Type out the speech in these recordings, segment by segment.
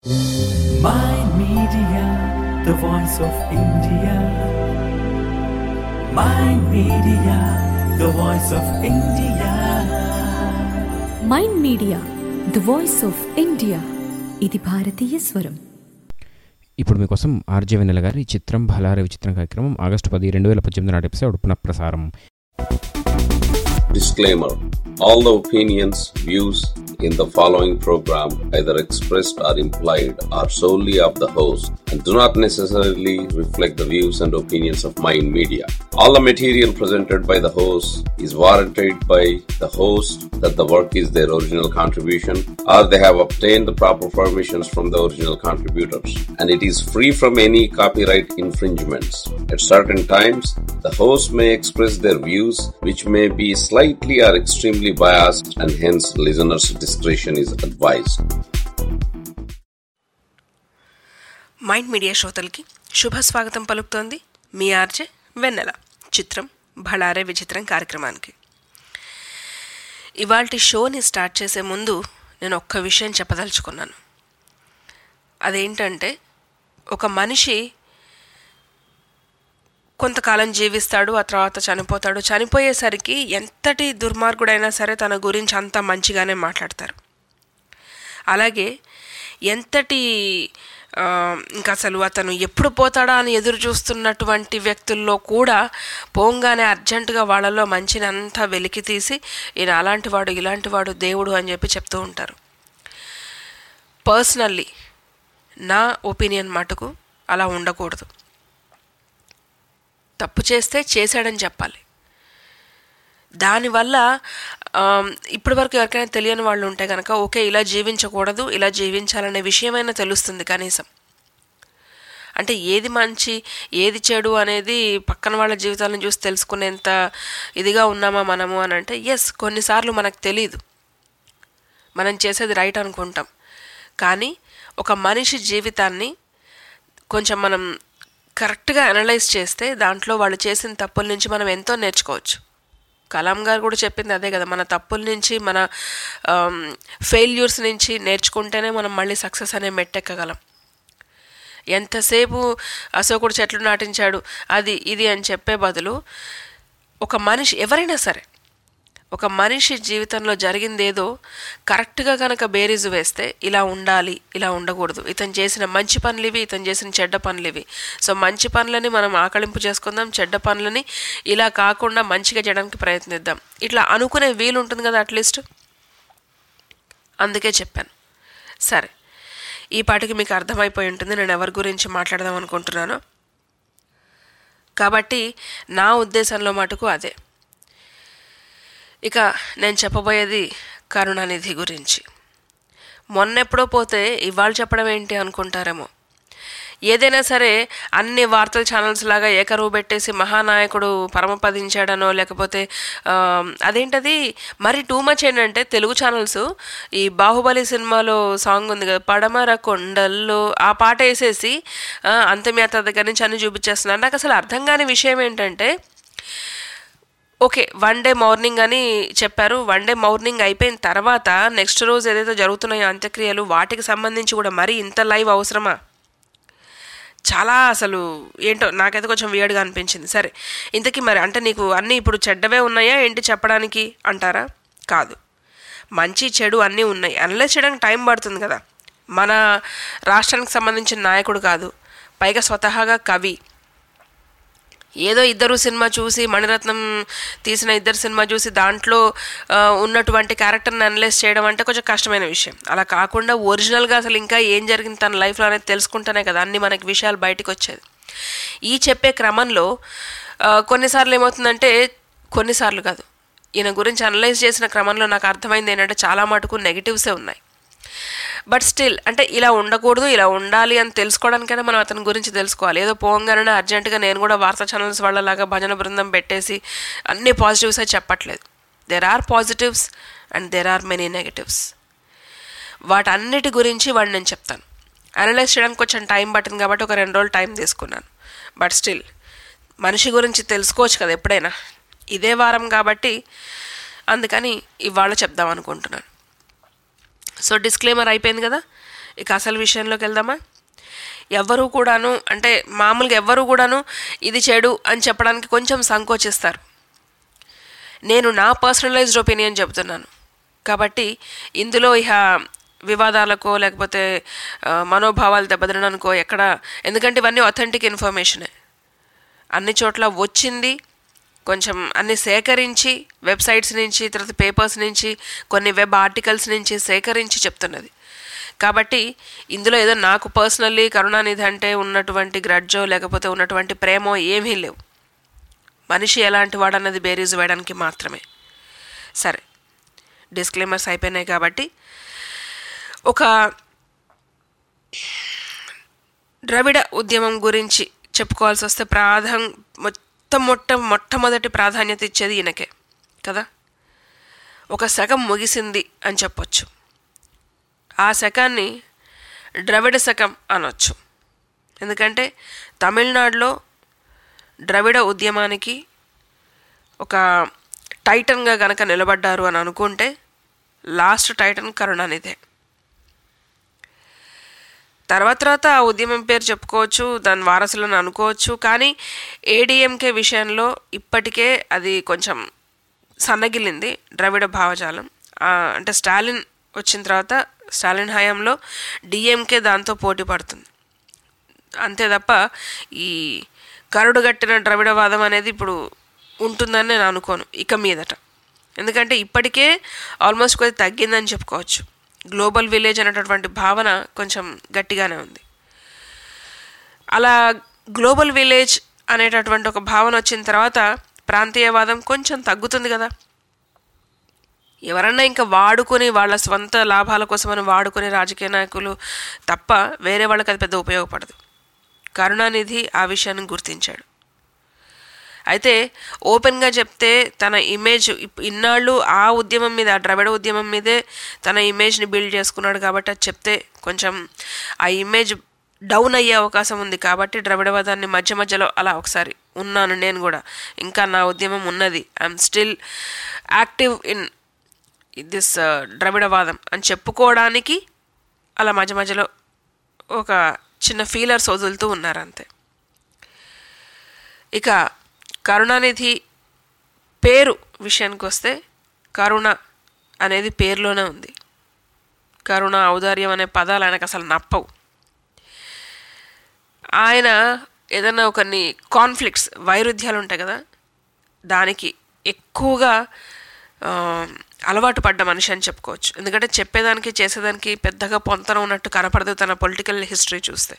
My Media, the voice of India. My Media, the voice of India. Mind media the voice of India ఇది భారతీయ స్వరం ఇప్పుడు మీకోసం RJ వెన్నెల గారి చిత్రం భలారే విచిత్రం కార్యక్రమం ఆగస్టు పది రెండు వేల పద్దెనిమిది నాటి ఎపిసోడ్ పునఃప్రసారం Disclaimer All the opinions, views in the following program, either expressed or implied, are solely of the host and do not necessarily reflect the views and opinions of Mind Media. All the material presented by the host is warranted by the host that the work is their original contribution or they have obtained the proper permissions from the original contributors and it is free from any copyright infringements. At certain times, the host may express their views which may be slightly or extremely biased and hence listeners' discretion is advised. Mind media శ్రోతలకి శుభ స్వాగతం పలుకుతోంది మీ RJ వెన్నెల చిత్రం భళారే విచిత్రం కార్యక్రమానికి ఇవాల్టి షోని start చేసే ముందు నేను ఒక్క విషయం చెప్పదలుచుకున్నాను అదేంటంటే ఒక మనిషి కొంతకాలం జీవిస్తాడు ఆ తర్వాత చనిపోతాడు చనిపోయేసరికి ఎంతటి దుర్మార్గుడైనా సరే తన గురించి అంతా మంచిగానే మాట్లాడతారు అలాగే ఎంతటి ఆ, ఇంకా అసలు అతను ఎప్పుడు పోతాడా అని ఎదురు చూస్తున్నటువంటి వ్యక్తుల్లో కూడా పోంగానే అర్జెంటుగా వాళ్ళలో మంచిని అంతా వెలికి తీసి ఈయన అలాంటి వాడు ఇలాంటి వాడు దేవుడు అని చెప్పి చెప్తూ ఉంటారు పర్సనల్లీ నా ఒపీనియన్ మటుకు అలా ఉండకూడదు తప్పు చేస్తే చేశాడని చెప్పాలి దానివల్ల ఆమ్, ఇప్పటి వరకు ఎవరికైనా తెలియని వాళ్ళు ఉంటే కనుక ఓకే ఇలా జీవించకూడదు ఇలా జీవించాలనే విషయమైనా తెలుస్తుంది కనీసం అంటే ఏది మంచి ఏది చెడు అనేది పక్కన వాళ్ళ జీవితాలను చూసి తెలుసుకునేంత ఇదిగా ఉన్నామా మనము అని అంటే ఎస్ కొన్నిసార్లు మనకు తెలియదు మనం చేసేది రైట్ అనుకుంటాం కానీ ఒక మనిషి జీవితాన్ని కొంచెం మనం కరెక్ట్గా అనలైజ్ చేస్తే దాంట్లో వాళ్ళు చేసిన తప్పుల నుంచి మనం ఎంతో నేర్చుకోవచ్చు కలాం గారు కూడా చెప్పింది అదే కదా మన తప్పుల నుంచి మన ఫెయిల్యూర్స్ నుంచి నేర్చుకుంటేనే మనం మళ్ళీ సక్సెస్ అనే మెట్టెక్కగలం ఎంతసేపు అశోకుడు చెట్లు నాటించాడు అది ఇది అని చెప్పే బదులు ఒక మనిషి ఎవరైనా సరే ఒక మనిషి జీవితంలో జరిగిందేదో కరెక్ట్గా కనుక బేరీజు వేస్తే ఇలా ఉండాలి ఇలా ఉండకూడదు ఇతను చేసిన మంచి పనులు ఇవి ఇతను చేసిన చెడ్డ పనులు ఇవి సో మంచి పనులని మనం ఆకలింపు చేసుకుందాం చెడ్డ పనులని ఇలా కాకుండా మంచిగా చేయడానికి ప్రయత్నిద్దాం ఇట్లా అనుకునే వీలు ఉంటుంది కదా అట్లీస్ట్ అందుకే చెప్పాను సరే ఈ పాటికి మీకు అర్థమైపోయి ఉంటుంది నేను ఎవరి గురించి మాట్లాడదాం అనుకుంటున్నాను కాబట్టి నా ఉద్దేశంలో మటుకు అదే ఇక నేను చెప్పబోయేది కరుణానిధి గురించి మొన్నెప్పుడో పోతే ఇవాళ చెప్పడం ఏంటి అనుకుంటారేమో ఏదైనా సరే అన్ని వార్తల ఛానల్స్ లాగా ఏకరువు పెట్టేసి మహానాయకుడు పరమపదించాడనో లేకపోతే ఆ, అదేంటది మరి టూ మచ్ ఏంటంటే తెలుగు ఛానల్స్ ఈ బాహుబలి సినిమాలో సాంగ్ ఉంది కదా పడమర కొండల్లో ఆ పాట వేసేసి ఆ, అంతమేత దగ్గర నుంచి అన్ని చూపించేస్తున్నారు నాకు అసలు అర్థం కాని విషయం ఏంటంటే ఓకే వన్ డే మార్నింగ్ అని చెప్పారు వన్ డే మార్నింగ్ అయిపోయిన తర్వాత నెక్స్ట్ రోజు ఏదైతే జరుగుతున్నాయో అంత్యక్రియలు వాటికి సంబంధించి కూడా మరీ ఇంత లైవ్ అవసరమా చాలా అసలు ఏంటో నాకైతే కొంచెం వియర్డ్గా అనిపించింది సరే ఇంతకీ మరి అంటే నీకు అన్నీ ఇప్పుడు చెడ్డవే ఉన్నాయా ఏంటి చెప్పడానికి అంటారా కాదు మంచి చెడు అన్నీ ఉన్నాయి అనలైజ్ చేయడానికి టైం పడుతుంది కదా మన రాష్ట్రానికి సంబంధించిన నాయకుడు కాదు పైగా స్వతహాగా కవి ఏదో ఇద్దరు సినిమా చూసి మణిరత్నం తీసిన ఇద్దరు సినిమా చూసి దాంట్లో ఆ, ఉన్నటువంటి క్యారెక్టర్ని అనలైజ్ చేయడం అంటే కొంచెం కష్టమైన విషయం అలా కాకుండా ఒరిజినల్గా అసలు ఇంకా ఏం జరిగింది తన లైఫ్లో అనేది తెలుసుకుంటేనే కదా అన్ని మనకి విషయాలు బయటకు వచ్చేది ఈ చెప్పే క్రమంలో ఆ, కొన్నిసార్లు ఏమవుతుందంటే కొన్నిసార్లు కాదు ఈయన గురించి అనలైజ్ చేసిన క్రమంలో నాకు అర్థమైంది ఏంటంటే చాలా మటుకు నెగిటివ్సే ఉన్నాయి బట్ స్టిల్ అంటే ఇలా ఉండకూడదు ఇలా ఉండాలి అని తెలుసుకోవడానికైనా మనం అతని గురించి తెలుసుకోవాలి ఏదో పోగానే అర్జెంటుగా నేను కూడా వార్తా ఛానల్స్ వాళ్ళలాగా భజన బృందం పెట్టేసి అన్ని పాజిటివ్సే చెప్పట్లేదు there are positives and there are many negatives వాటన్నిటి గురించి వాడు నేను చెప్తాను అనలైజ్ చేయడానికి కొంచెం టైం పట్టింది కాబట్టి ఒక రెండు రోజులు టైం తీసుకున్నాను బట్ స్టిల్ మనిషి గురించి తెలుసుకోవచ్చు కదా ఎప్పుడైనా ఇదే వారం కాబట్టి అందుకని ఇవాళ చెప్దాం అనుకుంటున్నాను సో డిస్క్లైమర్ అయిపోయింది కదా ఇక అసలు విషయంలోకి వెళ్దామా ఎవ్వరూ కూడాను అంటే మామూలుగా ఎవ్వరూ కూడాను ఇది చెడు అని చెప్పడానికి కొంచెం సంకోచిస్తారు నేను నా పర్సనలైజ్డ్ ఒపీనియన్ చెబుతున్నాను కాబట్టి ఇందులో ఇహ వివాదాలకో లేకపోతే ఆ, మనోభావాలు దెబ్బతినడానికో ఎక్కడ ఎందుకంటే ఇవన్నీ అథెంటిక్ ఇన్ఫర్మేషనే అన్ని చోట్ల వచ్చింది కొంచెం అన్ని సేకరించి వెబ్సైట్స్ నుంచి తర్వాత పేపర్స్ నుంచి కొన్ని వెబ్ ఆర్టికల్స్ నుంచి సేకరించి చెప్తున్నది కాబట్టి ఇందులో ఏదో నాకు పర్సనల్లీ కరుణానిధి అంటే ఉన్నటువంటి గ్రడ్జో లేకపోతే ఉన్నటువంటి ప్రేమో ఏమీ లేవు మనిషి ఎలాంటి వాడన్నది బేరీజు వేయడానికి మాత్రమే సరే డిస్క్లైమర్స్ అయిపోయినాయి కాబట్టి ఒక ద్రవిడ ఉద్యమం గురించి చెప్పుకోవాల్సి వస్తే ప్రాధాన్ మొత్తం మొట్ట మొట్టమొదటి ప్రాధాన్యత ఇచ్చేది ఈయనకే కదా ఒక శకం ముగిసింది అని చెప్పొచ్చు ఆ శకాన్ని ద్రవిడ శకం అనొచ్చు ఎందుకంటే తమిళనాడులో ద్రవిడ ఉద్యమానికి ఒక టైటన్గా గనక నిలబడ్డారు అని అనుకుంటే లాస్ట్ టైటన్ కరుణానిదే తర్వాత తర్వాత ఆ ఉద్యమం పేరు చెప్పుకోవచ్చు దాని వారసులను అనుకోవచ్చు కానీ ఏడిఎంకే విషయంలో ఇప్పటికే అది కొంచెం సన్నగిల్లింది ద్రవిడ భావజాలం ఆ, అంటే స్టాలిన్ వచ్చిన తర్వాత స్టాలిన్ హయాంలో డిఎంకే దాంతో పోటీ పడుతుంది అంతే తప్ప ఈ కరుడు గట్టిన ద్రవిడవాదం అనేది ఇప్పుడు ఉంటుందని నేను అనుకోను ఇక మీదట ఎందుకంటే ఇప్పటికే ఆల్మోస్ట్ కొద్ది తగ్గిందని చెప్పుకోవచ్చు గ్లోబల్ విలేజ్ అనేటటువంటి భావన కొంచెం గట్టిగానే ఉంది అలా గ్లోబల్ విలేజ్ అనేటటువంటి ఒక భావన వచ్చిన తర్వాత ప్రాంతీయవాదం కొంచెం తగ్గుతుంది కదా ఎవరన్నా ఇంకా వాడుకొని వాళ్ళ స్వంత లాభాల కోసమని వాడుకునే రాజకీయ నాయకులు తప్ప వేరే వాళ్ళకి అది పెద్ద ఉపయోగపడదు కరుణానిధి ఆ విషయాన్ని గుర్తించాడు అయితే ఓపెన్గా చెప్తే తన ఇమేజ్ ఇప్- ఇన్నాళ్ళు ఆ ఉద్యమం మీద ఆ ద్రవిడ ఉద్యమం మీదే తన ఇమేజ్ని బిల్డ్ చేసుకున్నాడు కాబట్టి అది చెప్తే కొంచెం ఆ ఇమేజ్ డౌన్ అయ్యే అవకాశం ఉంది కాబట్టి ద్రవిడవాదాన్ని మధ్య మధ్యలో అలా ఒకసారి ఉన్నాను నేను కూడా ఇంకా నా ఉద్యమం ఉన్నది I'm still active in this ద్రవిడవాదం అని చెప్పుకోవడానికి అలా మధ్య మధ్యలో ఒక చిన్న ఫీలర్స్ వదులుతూ ఉన్నారు అంతే ఇక కరుణానిధి పేరు విషయానికి వస్తే కరుణ అనేది పేరులోనే ఉంది కరుణ ఔదార్యం అనే పదాలు ఆయనకు అసలు నప్పవు ఆయన ఏదైనా కొన్ని కాన్ఫ్లిక్ట్స్ వైరుధ్యాలు ఉంటాయి కదా దానికి ఎక్కువగా ఆ, అలవాటు పడ్డ మనిషి అని చెప్పుకోవచ్చు ఎందుకంటే చెప్పేదానికి చేసేదానికి పెద్దగా పొంతన ఉన్నట్టు కనపడదు తన పొలిటికల్ హిస్టరీ చూస్తే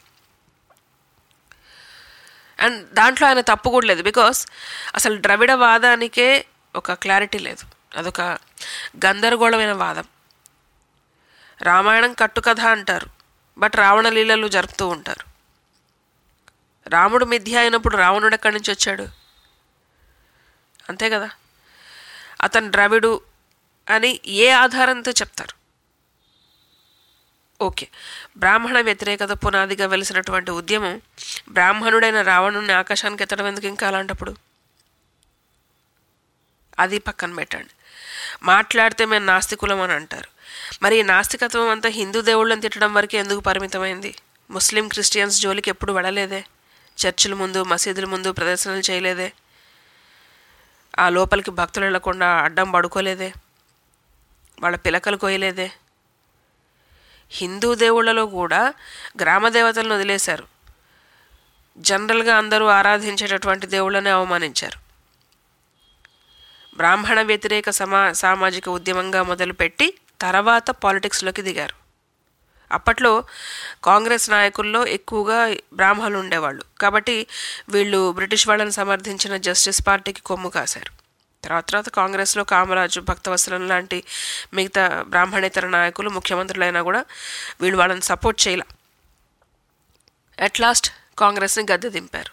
అండ్ దాంట్లో ఆయన తప్పు కూడా లేదు బికాస్ అసలు ద్రవిడ వాదానికే ఒక క్లారిటీ లేదు అదొక గందరగోళమైన వాదం రామాయణం కట్టుకథ అంటారు బట్ రావణ లీలలు జరుపుతూ ఉంటారు రాముడు మిథ్య అయినప్పుడు రావణుడు ఎక్కడి నుంచి వచ్చాడు అంతే కదా అతను ద్రవిడు అని ఏ ఆధారంతో చెప్తారు ఓకే బ్రాహ్మణ వ్యతిరేకత పునాదిగా వెలిసినటువంటి ఉద్యమం బ్రాహ్మణుడైన రావణుని ఆకాశానికి ఎత్తడం ఎందుకు ఇంకా అలాంటప్పుడు అది పక్కన పెట్టండి మాట్లాడితే మేము నాస్తికులం అని అంటారు మరి ఈ నాస్తికత్వం అంతా హిందూ దేవుళ్ళని తిట్టడం వరకు ఎందుకు పరిమితమైంది ముస్లిం క్రిస్టియన్స్ జోలికి ఎప్పుడు వెళ్ళలేదే చర్చిల ముందు మసీదుల ముందు ప్రదర్శనలు చేయలేదే ఆ లోపలికి భక్తులు వెళ్లకుండా అడ్డం పడుకోలేదే వాళ్ళ పిలకలు కోయలేదే హిందూ దేవుళ్ళలో కూడా గ్రామ దేవతలను వదిలేశారు జనరల్గా అందరూ ఆరాధించేటటువంటి దేవుళ్ళనే అవమానించారు బ్రాహ్మణ వ్యతిరేక సమా సామాజిక ఉద్యమంగా మొదలుపెట్టి తర్వాత పాలిటిక్స్లోకి దిగారు అప్పట్లో కాంగ్రెస్ నాయకుల్లో ఎక్కువగా బ్రాహ్మణులు ఉండేవాళ్ళు కాబట్టి వీళ్ళు బ్రిటిష్ వాళ్ళని సమర్థించిన జస్టిస్ పార్టీకి కొమ్ము కాశారు తర్వాత తర్వాత కాంగ్రెస్లో కామరాజు భక్తవత్సలం లాంటి మిగతా బ్రాహ్మణేతర నాయకులు ముఖ్యమంత్రులైనా కూడా వీళ్ళు వాళ్ళని సపోర్ట్ చేయాల అట్ లాస్ట్ కాంగ్రెస్ని గద్దె దింపారు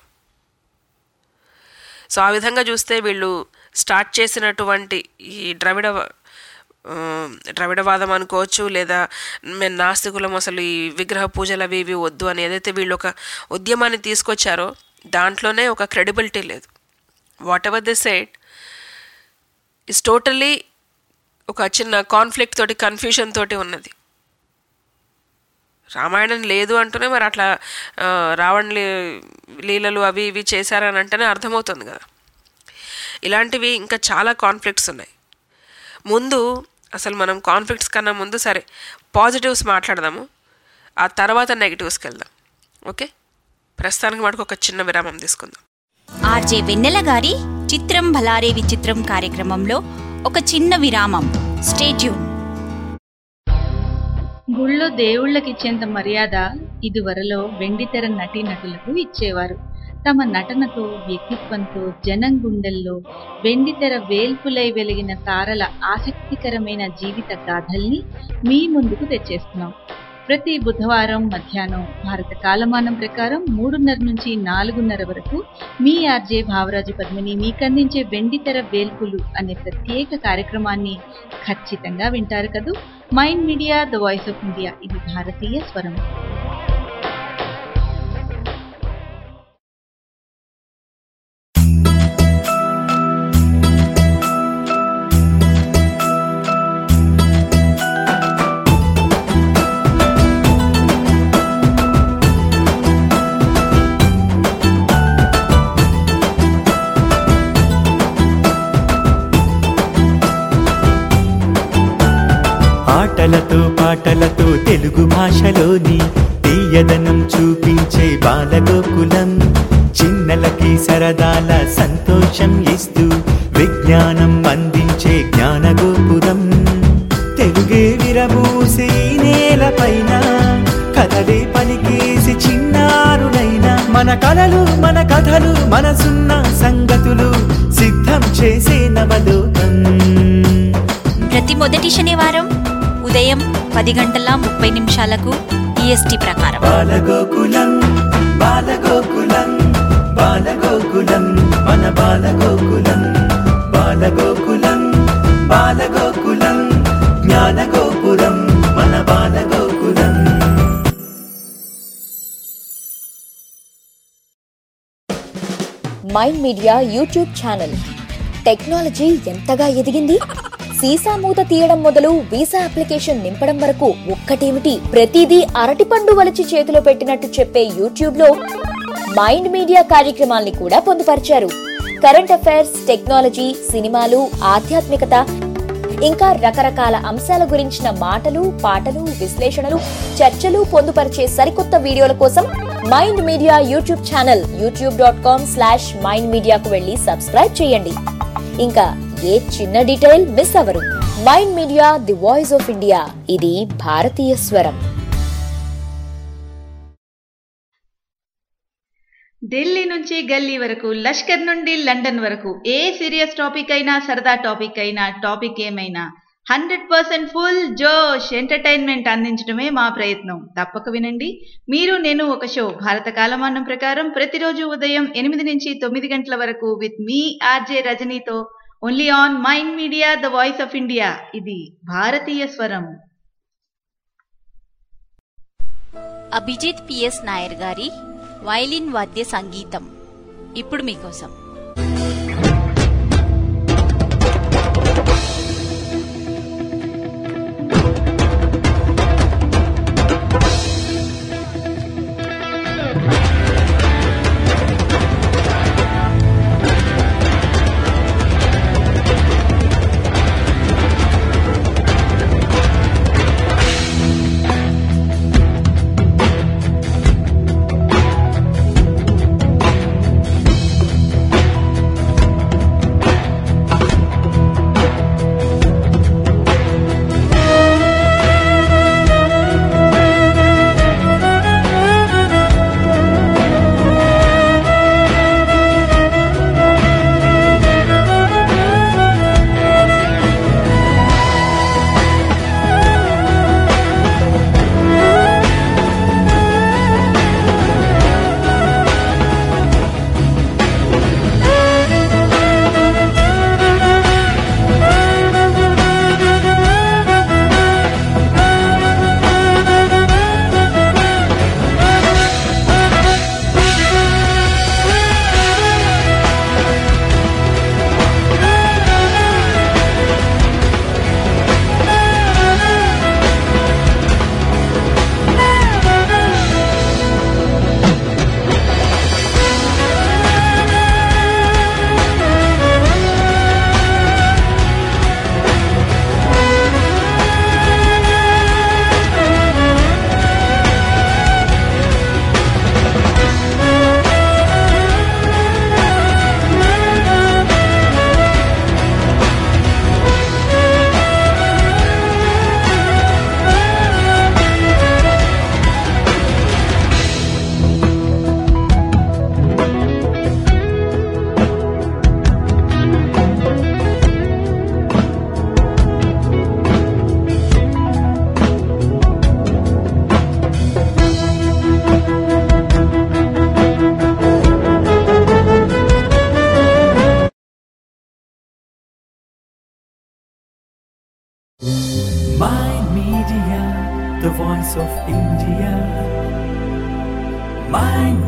సో ఆ విధంగా చూస్తే వీళ్ళు స్టార్ట్ చేసినటువంటి ఈ ద్రవిడ ఆ, ద్రవిడవాదం అనుకోవచ్చు లేదా మేము నాస్తికులం అసలు ఈ విగ్రహ పూజలు అవి ఇవి వద్దు అని ఏదైతే వీళ్ళు ఒక ఉద్యమాన్ని తీసుకొచ్చారో దాంట్లోనే ఒక క్రెడిబిలిటీ లేదు whatever the set is totally ఒక చిన్న కాన్ఫ్లిక్ట్ తోటి కన్ఫ్యూషన్ తోటి ఉన్నది రామాయణం లేదు అంటూనే మరి అట్లా ఆ, రావణ లీ- లీలలు అవి ఇవి చేశారని అంటేనే అర్థమవుతుంది కదా ఇలాంటివి ఇంకా చాలా కాన్ఫ్లిక్ట్స్ ఉన్నాయి ముందు అసలు మనం కాన్ఫ్లిక్ట్స్ కన్నా ముందు సరే పాజిటివ్స్ మాట్లాడదాము ఆ తర్వాత నెగిటివ్స్కి వెళ్దాం ఓకే ప్రస్తుతానికి మటుకు ఒక చిన్న విరామం తీసుకుందాం ఆర్జే వెన్నెల గారి చిత్రం భలారే విచిత్రం కార్యక్రమంలో ఒక చిన్న విరామం స్టేట్యూన్ గుళ్ళో దేవుళ్ళకిచ్చేంత మర్యాద ఇదివరలో వెండితెర నటీనటులకు ఇచ్చేవారు తమ నటనతో వ్యక్తిత్వంతో జనం గుండెల్లో వెండితెర వేల్పులై వెలిగిన తారల ఆసక్తికరమైన జీవిత గాథల్ని మీ ముందుకు తెచ్చేస్తున్నాం ప్రతి బుధవారం మధ్యాహ్నం భారత కాలమానం ప్రకారం మూడున్నర నుంచి నాలుగున్నర వరకు మీ ఆర్జే భావరాజు పద్మిని మీకందించే వెండితెర వేల్పులు అనే ప్రత్యేక కార్యక్రమాన్ని ఖచ్చితంగా వింటారు కదూ mind media the voice of India ఇది భారతీయ స్వరం ఆటలతో పాటలతో తెలుగు భాషలోని తీయదనం చూపించే బాలగోకులం చిన్నలకి సరదాల సంతోషం ఇస్తూ విజ్ఞానం అందించే జ్ఞానగోపురం తెలుగే విరబూసి ఈ నేలపైన కథలే పలికేసి చిన్నారులైన మన కలలు మన కథలు మనసున్న సంగతులు సిద్ధం చేసే నవలోకం ప్రతి మొదటి శనివారం ఉదయం పది గంటల ముప్పై నిమిషాలకు ఈఎస్టీ ప్రకారం బాలగోకులం బాలగోకులం బాలగోకులం మన బాలగోకులం బాలగోకులం బాలగోకులం జ్ఞానగోపురం మన Balagokulam mind media YouTube channel technology ఎంతగా ఎదిగింది సీసా మూత తీయడం మొదలు వీసా అప్లికేషన్ నింపడం వరకు ఒక్కటేమిటి ప్రతిదీ అరటిపండు వలిచి చేతిలో పెట్టినట్టు చెప్పే యూట్యూబ్ లో మైండ్ మీడియా కార్యక్రమాల్ని కూడా పొందుపరిచారు కరెంట్ అఫైర్స్ టెక్నాలజీ సినిమాలు ఆధ్యాత్మికత ఇంకా రకరకాల అంశాల గురించిన మాటలు పాటలు విశ్లేషణలు చర్చలు పొందుపరిచే సరికొత్త వీడియోల కోసం mind media YouTube channel YouTube dot com slash mind మీడియాకు వెళ్ళి సబ్స్క్రైబ్ చేయండి ఇంకా ఏ చిన్న డీటెయిల్ మిస్ అవ్వరు mind media the voice of India ఇది భారతీయ స్వరం ఢిల్లీ నుంచి గల్లీ వరకు లష్కర్ నుండి లండన్ వరకు ఏ సీరియస్ టాపిక్ అయినా సరదా టాపిక్ అయినా టాపిక్ ఏమైనా హండ్రెడ్ పర్సెంట్ ఫుల్ జోష్ ఎంటర్టైన్మెంట్ అందించడమే మా ప్రయత్నం తప్పక వినండి మీరు నేను ఒక షో భారత కాలమానం ప్రకారం ప్రతిరోజు ఉదయం ఎనిమిది నుంచి తొమ్మిది గంటల వరకు విత్ మీ ఆర్జే రజనీతో only on mind media the voice of India ఇది భారతీయ స్వరం అభిజిత్ పిఎస్ నాయర్ గారి వైలిన్ వాద్య సంగీతం ఇప్పుడు మీకోసం Balagokulam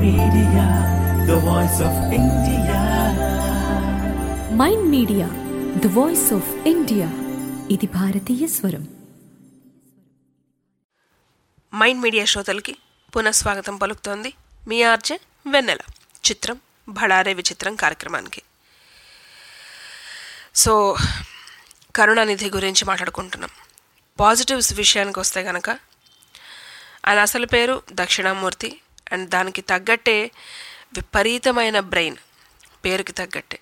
Media, the voice of India. Mind media the voice of India ఇది భారతీయ స్వరం మైండ్ మీడియా శ్రోతలకి పునఃస్వాగతం పలుకుతోంది మీ ఆర్జే వెన్నెల చిత్రం భడారే విచిత్రం కార్యక్రమానికి సో కరుణానిధి గురించి మాట్లాడుకుంటున్నాం పాజిటివ్స్ విషయానికి వస్తే కనుక ఆయన అసలు పేరు దక్షిణామూర్తి అండ్ దానికి తగ్గట్టే విపరీతమైన బ్రెయిన్ పేరుకి తగ్గట్టే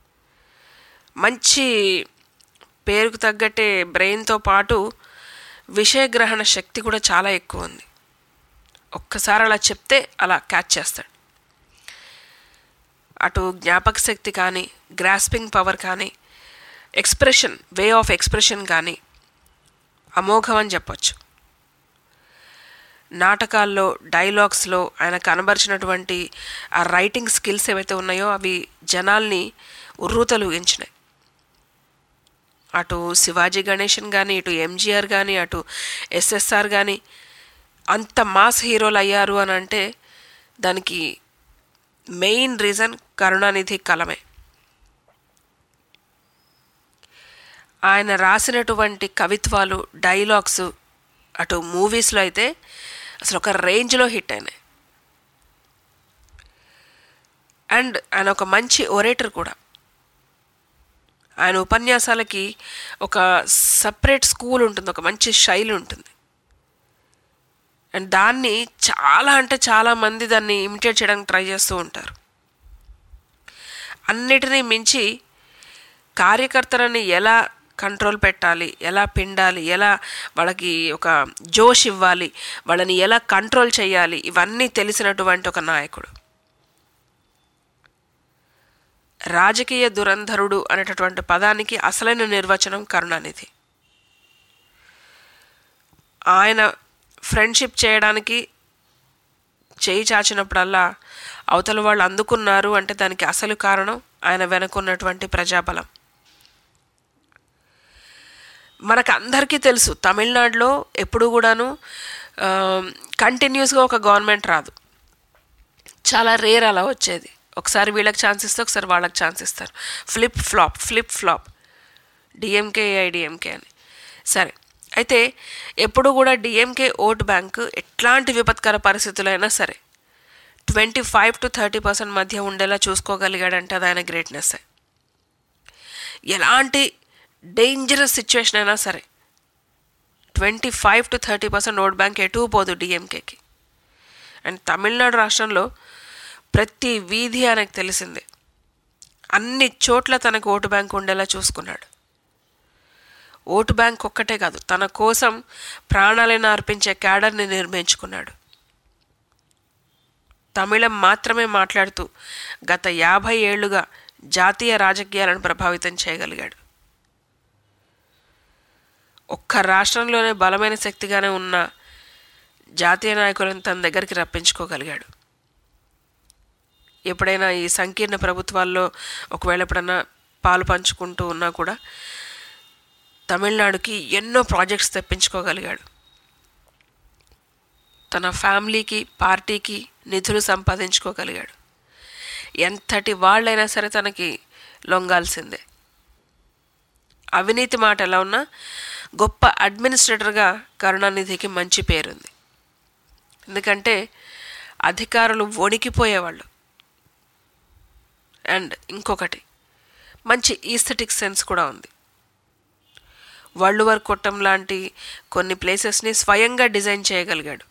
మంచి పేరుకు తగ్గట్టే బ్రెయిన్తో పాటు విషయగ్రహణ శక్తి కూడా చాలా ఎక్కువ ఉంది ఒక్కసారి అలా చెప్తే అలా క్యాచ్ చేస్తాడు అటు జ్ఞాపక శక్తి కానీ గ్రాస్పింగ్ పవర్ కానీ ఎక్స్ప్రెషన్ వే ఆఫ్ ఎక్స్ప్రెషన్ కానీ అమోఘం అని చెప్పొచ్చు నాటకాల్లో డైలాగ్స్లో ఆయన కనబరిచినటువంటి ఆ రైటింగ్ స్కిల్స్ ఏవైతే ఉన్నాయో అవి జనాల్ని ఉర్రూతలూగించినాయి అటు శివాజీ గణేషన్ కానీ ఇటు ఎంజీఆర్ కానీ అటు ఎస్ఎస్ఆర్ కానీ అంత మాస్ హీరోలు అయ్యారు అని అంటే దానికి మెయిన్ రీజన్ కరుణానిధి కలమే ఆయన రాసినటువంటి కవిత్వాలు డైలాగ్స్ అటు మూవీస్లో అయితే అసలు ఒక రేంజ్లో హిట్ అయినాయి అండ్ ఆయన ఒక మంచి ఒరేటర్ కూడా ఆయన ఉపన్యాసాలకి ఒక సపరేట్ స్కూల్ ఉంటుంది ఒక మంచి శైలి ఉంటుంది అండ్ దాన్ని చాలా అంటే చాలా మంది దాన్ని ఇమిటేట్ చేయడానికి ట్రై చేస్తూ ఉంటారు అన్నిటినీ మించి కార్యకర్తలని ఎలా కంట్రోల్ పెట్టాలి ఎలా పిండాలి ఎలా వాళ్ళకి ఒక జోష్ ఇవ్వాలి వాళ్ళని ఎలా కంట్రోల్ చేయాలి ఇవన్నీ తెలిసినటువంటి ఒక నాయకుడు రాజకీయ దురంధరుడు అనేటటువంటి పదానికి అసలైన నిర్వచనం కరుణానిధి ఆయన ఫ్రెండ్షిప్ చేయడానికి చేయి చాచినప్పుడల్లా అవతల వాళ్ళు అందుకున్నారు అంటే దానికి అసలు కారణం ఆయన వెనుకున్నటువంటి ప్రజాబలం మనకు అందరికీ తెలుసు తమిళనాడులో ఎప్పుడు కూడాను కంటిన్యూస్గా ఒక గవర్నమెంట్ రాదు చాలా రేర్ అలా వచ్చేది ఒకసారి వీళ్ళకి ఛాన్స్ ఇస్తే ఒకసారి వాళ్ళకి ఛాన్స్ ఇస్తారు flip flop flip flop DMK ADMK అని సరే అయితే ఎప్పుడు కూడా డిఎంకే ఓట్ బ్యాంక్ ఎట్లాంటి విపత్కర పరిస్థితులైనా సరే twenty five to thirty percent మధ్య ఉండేలా చూసుకోగలిగాడంటే అది ఆయన గ్రేట్నెస్ ఎలాంటి డేంజరస్ సిచ్యువేషన్ అయినా సరే twenty five to thirty percent vote bank ఎటు పోదు డిఎంకేకి అండ్ తమిళనాడు రాష్ట్రంలో ప్రతి వీధి ఆయనకు తెలిసిందే అన్ని చోట్ల తనకు ఓటు బ్యాంక్ ఉండేలా చూసుకున్నాడు ఓటు బ్యాంక్ ఒక్కటే కాదు తన కోసం ప్రాణాలను అర్పించే క్యాడర్ని నిర్మించుకున్నాడు తమిళం మాత్రమే మాట్లాడుతూ గత యాభై ఏళ్లుగా జాతీయ రాజకీయాలను ప్రభావితం చేయగలిగాడు ఒక్క రాష్ట్రంలోనే బలమైన శక్తిగానే ఉన్న జాతీయ నాయకులను తన దగ్గరికి రప్పించుకోగలిగాడు ఎప్పుడైనా ఈ సంకీర్ణ ప్రభుత్వాల్లో ఒకవేళ ఎప్పుడన్నా పాలు పంచుకుంటూ ఉన్నా కూడా తమిళనాడుకి ఎన్నో ప్రాజెక్ట్స్ తెప్పించుకోగలిగాడు తన ఫ్యామిలీకి పార్టీకి నిధులు సంపాదించుకోగలిగాడు ఎంతటి వాళ్ళైనా సరే తనకి లొంగాల్సిందే అవినీతి మాట ఎలా ఉన్నా గొప్ప అడ్మినిస్ట్రేటర్గా కరుణానిధికి మంచి పేరుంది ఎందుకంటే అధికారులు వణికిపోయేవాళ్ళు అండ్ ఇంకొకటి మంచి ఈస్థెటిక్ సెన్స్ కూడా ఉంది వరల్డ్ కొట్టం లాంటి కొన్ని ప్లేసెస్ని స్వయంగా డిజైన్ చేయగలిగాడు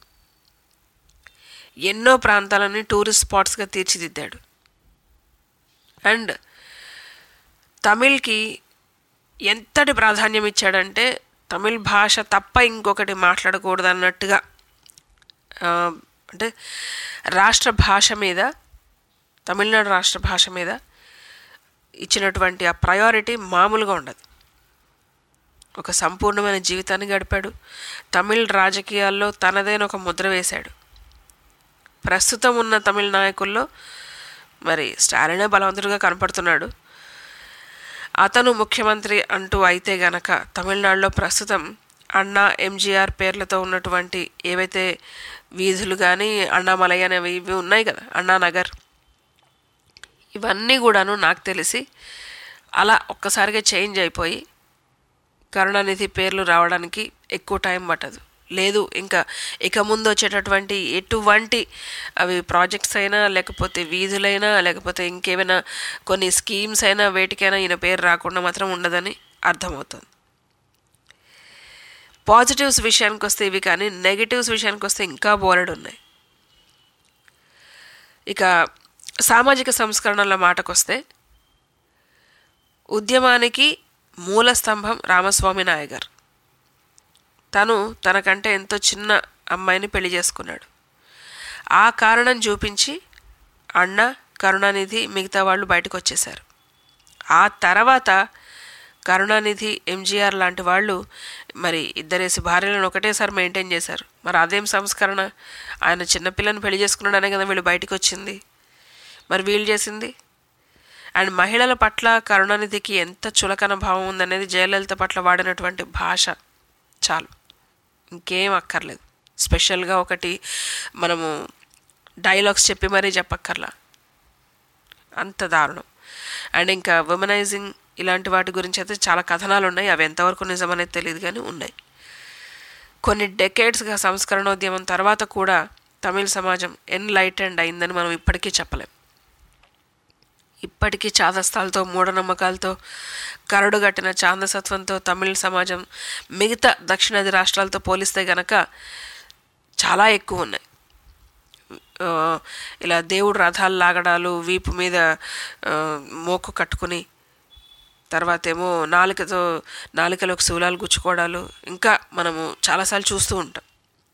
ఎన్నో ప్రాంతాలని టూరిస్ట్ స్పాట్స్గా తీర్చిదిద్దాడు అండ్ తమిళ్కి ఎంతటి ప్రాధాన్యం ఇచ్చాడంటే తమిళ్ భాష తప్ప ఇంకొకటి మాట్లాడకూడదు అన్నట్టుగా ఆ, అంటే రాష్ట్ర భాష మీద తమిళనాడు రాష్ట్ర భాష మీద ఇచ్చినటువంటి ఆ ప్రయారిటీ మామూలుగా ఉండదు ఒక సంపూర్ణమైన జీవితాన్ని గడిపాడు తమిళ్ రాజకీయాల్లో తనదైన ఒక ముద్ర వేశాడు ప్రస్తుతం ఉన్న తమిళ నాయకుల్లో మరి స్టాలినే బలవంతుడిగా కనపడుతున్నాడు అతను ముఖ్యమంత్రి అంటూ అయితే గనక తమిళనాడులో ప్రస్తుతం అన్నా ఎంజీఆర్ పేర్లతో ఉన్నటువంటి ఏవైతే వీధులు కానీ అన్నామలై అనేవి ఇవి ఉన్నాయి కదా అన్నానగర్ ఇవన్నీ కూడాను నాకు తెలిసి అలా ఒక్కసారిగా చేంజ్ అయిపోయి కరుణానిధి పేర్లు రావడానికి ఎక్కువ టైం పట్టదు లేదు ఇంకా ఇక ముందు వచ్చేటటువంటి ఎటువంటి అవి ప్రాజెక్ట్స్ అయినా లేకపోతే వీధులైనా లేకపోతే ఇంకేమైనా కొన్ని స్కీమ్స్ అయినా వేటికైనా ఈయన పేరు రాకుండా మాత్రం ఉండదని అర్థమవుతుంది పాజిటివ్స్ విషయానికి వస్తే ఇవి కానీ నెగిటివ్స్ విషయానికి వస్తే ఇంకా బోలెడు ఉన్నాయి ఇక సామాజిక సంస్కరణల మాటకొస్తే ఉద్యమానికి మూల స్తంభం రామస్వామి నాయగర్ తను తనకంటే ఎంతో చిన్న అమ్మాయిని పెళ్లి చేసుకున్నాడు ఆ కారణం చూపించి అన్న కరుణానిధి మిగతా వాళ్ళు బయటకు వచ్చేశారు ఆ తర్వాత కరుణానిధి ఎంజీఆర్ లాంటి వాళ్ళు మరి ఇద్దరేసి భార్యలను ఒకటేసారి మెయింటైన్ చేశారు మరి అదేం సంస్కరణ ఆయన చిన్నపిల్లని పెళ్లి చేసుకున్నాడనే కదా వీళ్ళు బయటకు వచ్చింది మరి వీళ్ళు చేసింది అండ్ మహిళల పట్ల కరుణానిధికి ఎంత చులకన భావం ఉందనేది జయలలిత పట్ల వాడినటువంటి భాష చాలు ఇంకేం అక్కర్లేదు స్పెషల్గా ఒకటి మనము డైలాగ్స్ చెప్పి మరీ చెప్పక్కర్లా అంత దారుణం అండ్ ఇంకా ఉమెనైజింగ్ ఇలాంటి వాటి గురించి అయితే చాలా కథనాలు ఉన్నాయి అవి ఎంతవరకు నిజమనేది తెలియదు కానీ ఉన్నాయి కొన్ని డెకేడ్స్గా సంస్కరణోద్యమం తర్వాత కూడా తమిళ సమాజం ఎన్లైటెండ్ అయిందని మనం ఇప్పటికీ చెప్పలేం ఇప్పటికీ చాదస్తాలతో మూఢనమ్మకాలతో కరడుగట్టిన ఛాందసత్వంతో తమిళ సమాజం మిగతా దక్షిణాది రాష్ట్రాలతో పోలిస్తే గనక చాలా ఎక్కువ ఉన్నాయి ఆ, ఇలా దేవుడు రథాలు లాగడాలు వీపు మీద ఆ, మోకు కట్టుకుని తర్వాత ఏమో నాలుకతో నాలుకలోకి శూలాలు గుచ్చుకోవడాలు ఇంకా మనము చాలాసార్లు చూస్తూ ఉంటాం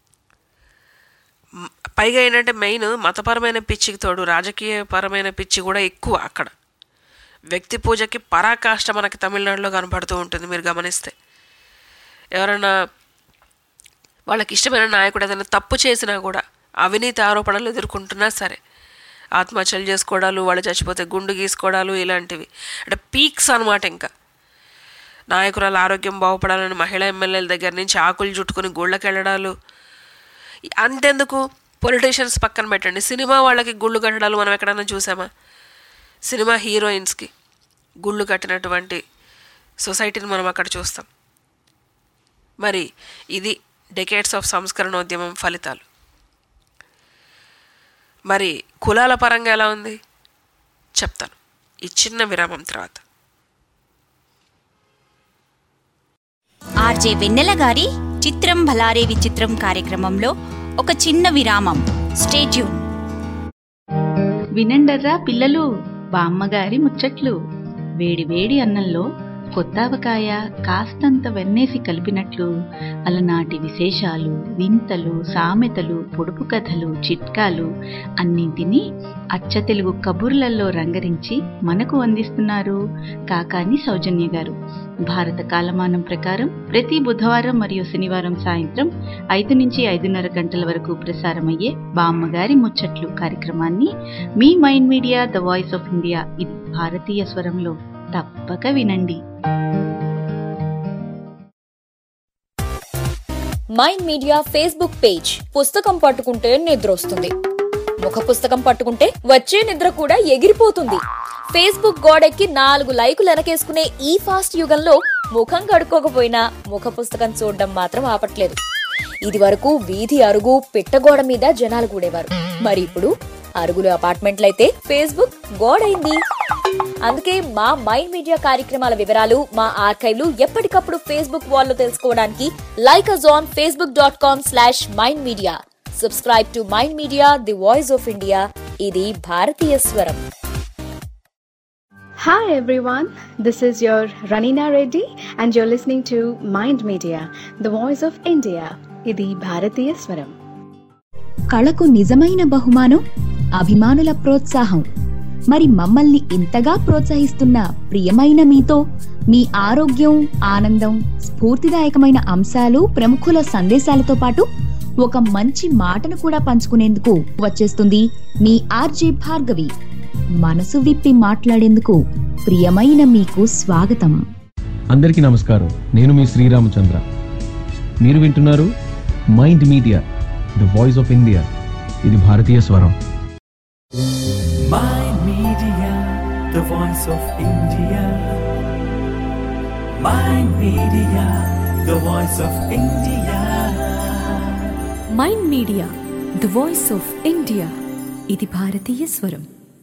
మ్, పైగా ఏంటంటే మెయిన్ మతపరమైన పిచ్చికి తోడు రాజకీయపరమైన పిచ్చి కూడా ఎక్కువ అక్కడ వ్యక్తి పూజకి పరాకాష్ట మనకి తమిళనాడులో కనపడుతూ ఉంటుంది మీరు గమనిస్తే ఎవరైనా వాళ్ళకి ఇష్టమైన నాయకుడు ఏదైనా తప్పు చేసినా కూడా అవినీతి ఆరోపణలు ఎదుర్కొంటున్నా సరే ఆత్మహత్యలు చేసుకోవడాలు వాళ్ళు చచ్చిపోతే గుండు గీసుకోవడాలు ఇలాంటివి అంటే పీక్స్ అనమాట ఇంకా నాయకురాల ఆరోగ్యం బాగుపడాలని మహిళా ఎమ్మెల్యేల దగ్గర నుంచి ఆకులు చుట్టుకుని గుళ్ళకి వెళ్ళడాలు అంతెందుకు పొలిటీషియన్స్ పక్కన పెట్టండి సినిమా వాళ్ళకి గుళ్ళు కట్టడాలు మనం ఎక్కడైనా చూసామా సినిమా హీరోయిన్స్కి గుళ్ళు కట్టినటువంటి సొసైటీని మనం అక్కడ చూస్తాం మరి ఇది డెకేట్స్ ఆఫ్ సంస్కరణోద్యమం ఫలితాలు మరి కులాల పరంగా ఎలా ఉంది చెప్తాను ఈ చిన్న విరామం తర్వాత ఆర్జే వెన్నెల గారి చిత్రం భలారే విచిత్రం కార్యక్రమంలో ఒక చిన్న విరామం స్టేట్యూన్ వినండర్రా పిల్లలు బామ్మగారి ముచ్చట్లు వేడి వేడి అన్నంలో కొత్తావకాయ కాస్తంత వెన్నేసి కలిపినట్లు అలనాటి విశేషాలు వింతలు సామెతలు పొడుపు కథలు చిట్కాలు అన్నింటినీ అచ్చ తెలుగు కబుర్లలో రంగరించి మనకు అందిస్తున్నారు కాకాని సౌజన్య గారు భారత కాలమానం ప్రకారం ప్రతి బుధవారం మరియు శనివారం సాయంత్రం ఐదు నుంచి ఐదున్నర గంటల వరకు ప్రసారమయ్యే బామ్మగారి ముచ్చట్లు కార్యక్రమాన్ని మీ mind media the voice of India ఇది భారతీయ స్వరంలో తప్పక వినండి మైండ్ మీడియా ఫేస్బుక్ పేజ్ పుస్తకం పట్టుకుంటే నిద్ర వస్తుంది ముఖ పుస్తకం పట్టుకుంటే వచ్చే నిద్ర కూడా ఎగిరిపోతుంది ఫేస్బుక్ గోడెక్కి నాలుగు లైకులు వెనకేసుకునే ఈ ఫాస్ట్ యుగంలో ముఖం కడుక్కోకపోయినా ముఖ పుస్తకం చూడడం మాత్రం ఆపట్లేదు ఇది వరకు వీధి అరుగు పిట్టగోడ మీద జనాలు కూడేవారు మరి ఇప్పుడు అరుగులు అపార్ట్మెంట్లయితే ఫేస్బుక్ గోడైంది అందుకే మా మైండ్ మీడియా కార్యక్రమాల వివరాలు మా ఆర్కైవ్లు ఎప్పటికప్పుడు ఫేస్బుక్ వాల్లో తెలుసుకోవడానికి like us on Facebook dot com slash mind media subscribe to mind media the voice of India ఇది భారతీయ స్వరం Hi everyone, this is your Ranina Reddy and you're listening to Mind Media, the voice of India. ఇది భారతీయ స్వరం కళకు నిజమైన బహుమానం అభిమానుల ప్రోత్సాహం మరి మమ్మల్ని ఇంతగా ప్రోత్సహిస్తున్న ప్రియమైన మీతో మీ ఆరోగ్యం ఆనందం స్ఫూర్తిదాయకమైన అంశాలు ప్రముఖుల సందేశాలతో పాటు ఒక మంచి మాటను కూడా పంచుకునేందుకు వచ్చేస్తుంది మీ ఆర్జే భార్గవి మనసు విప్పి మాట్లాడేందుకు ప్రియమైన మీకు స్వాగతం అందరికీ నమస్కారం నేను మీ శ్రీరామచంద్ర మీరు వింటున్నారు mind media the voice of India ఇది భారతీయ స్వరం Mind Media, the voice of India. Mind Media, the voice of India. Mind media the voice of India ఇది భారతీయ స్వరం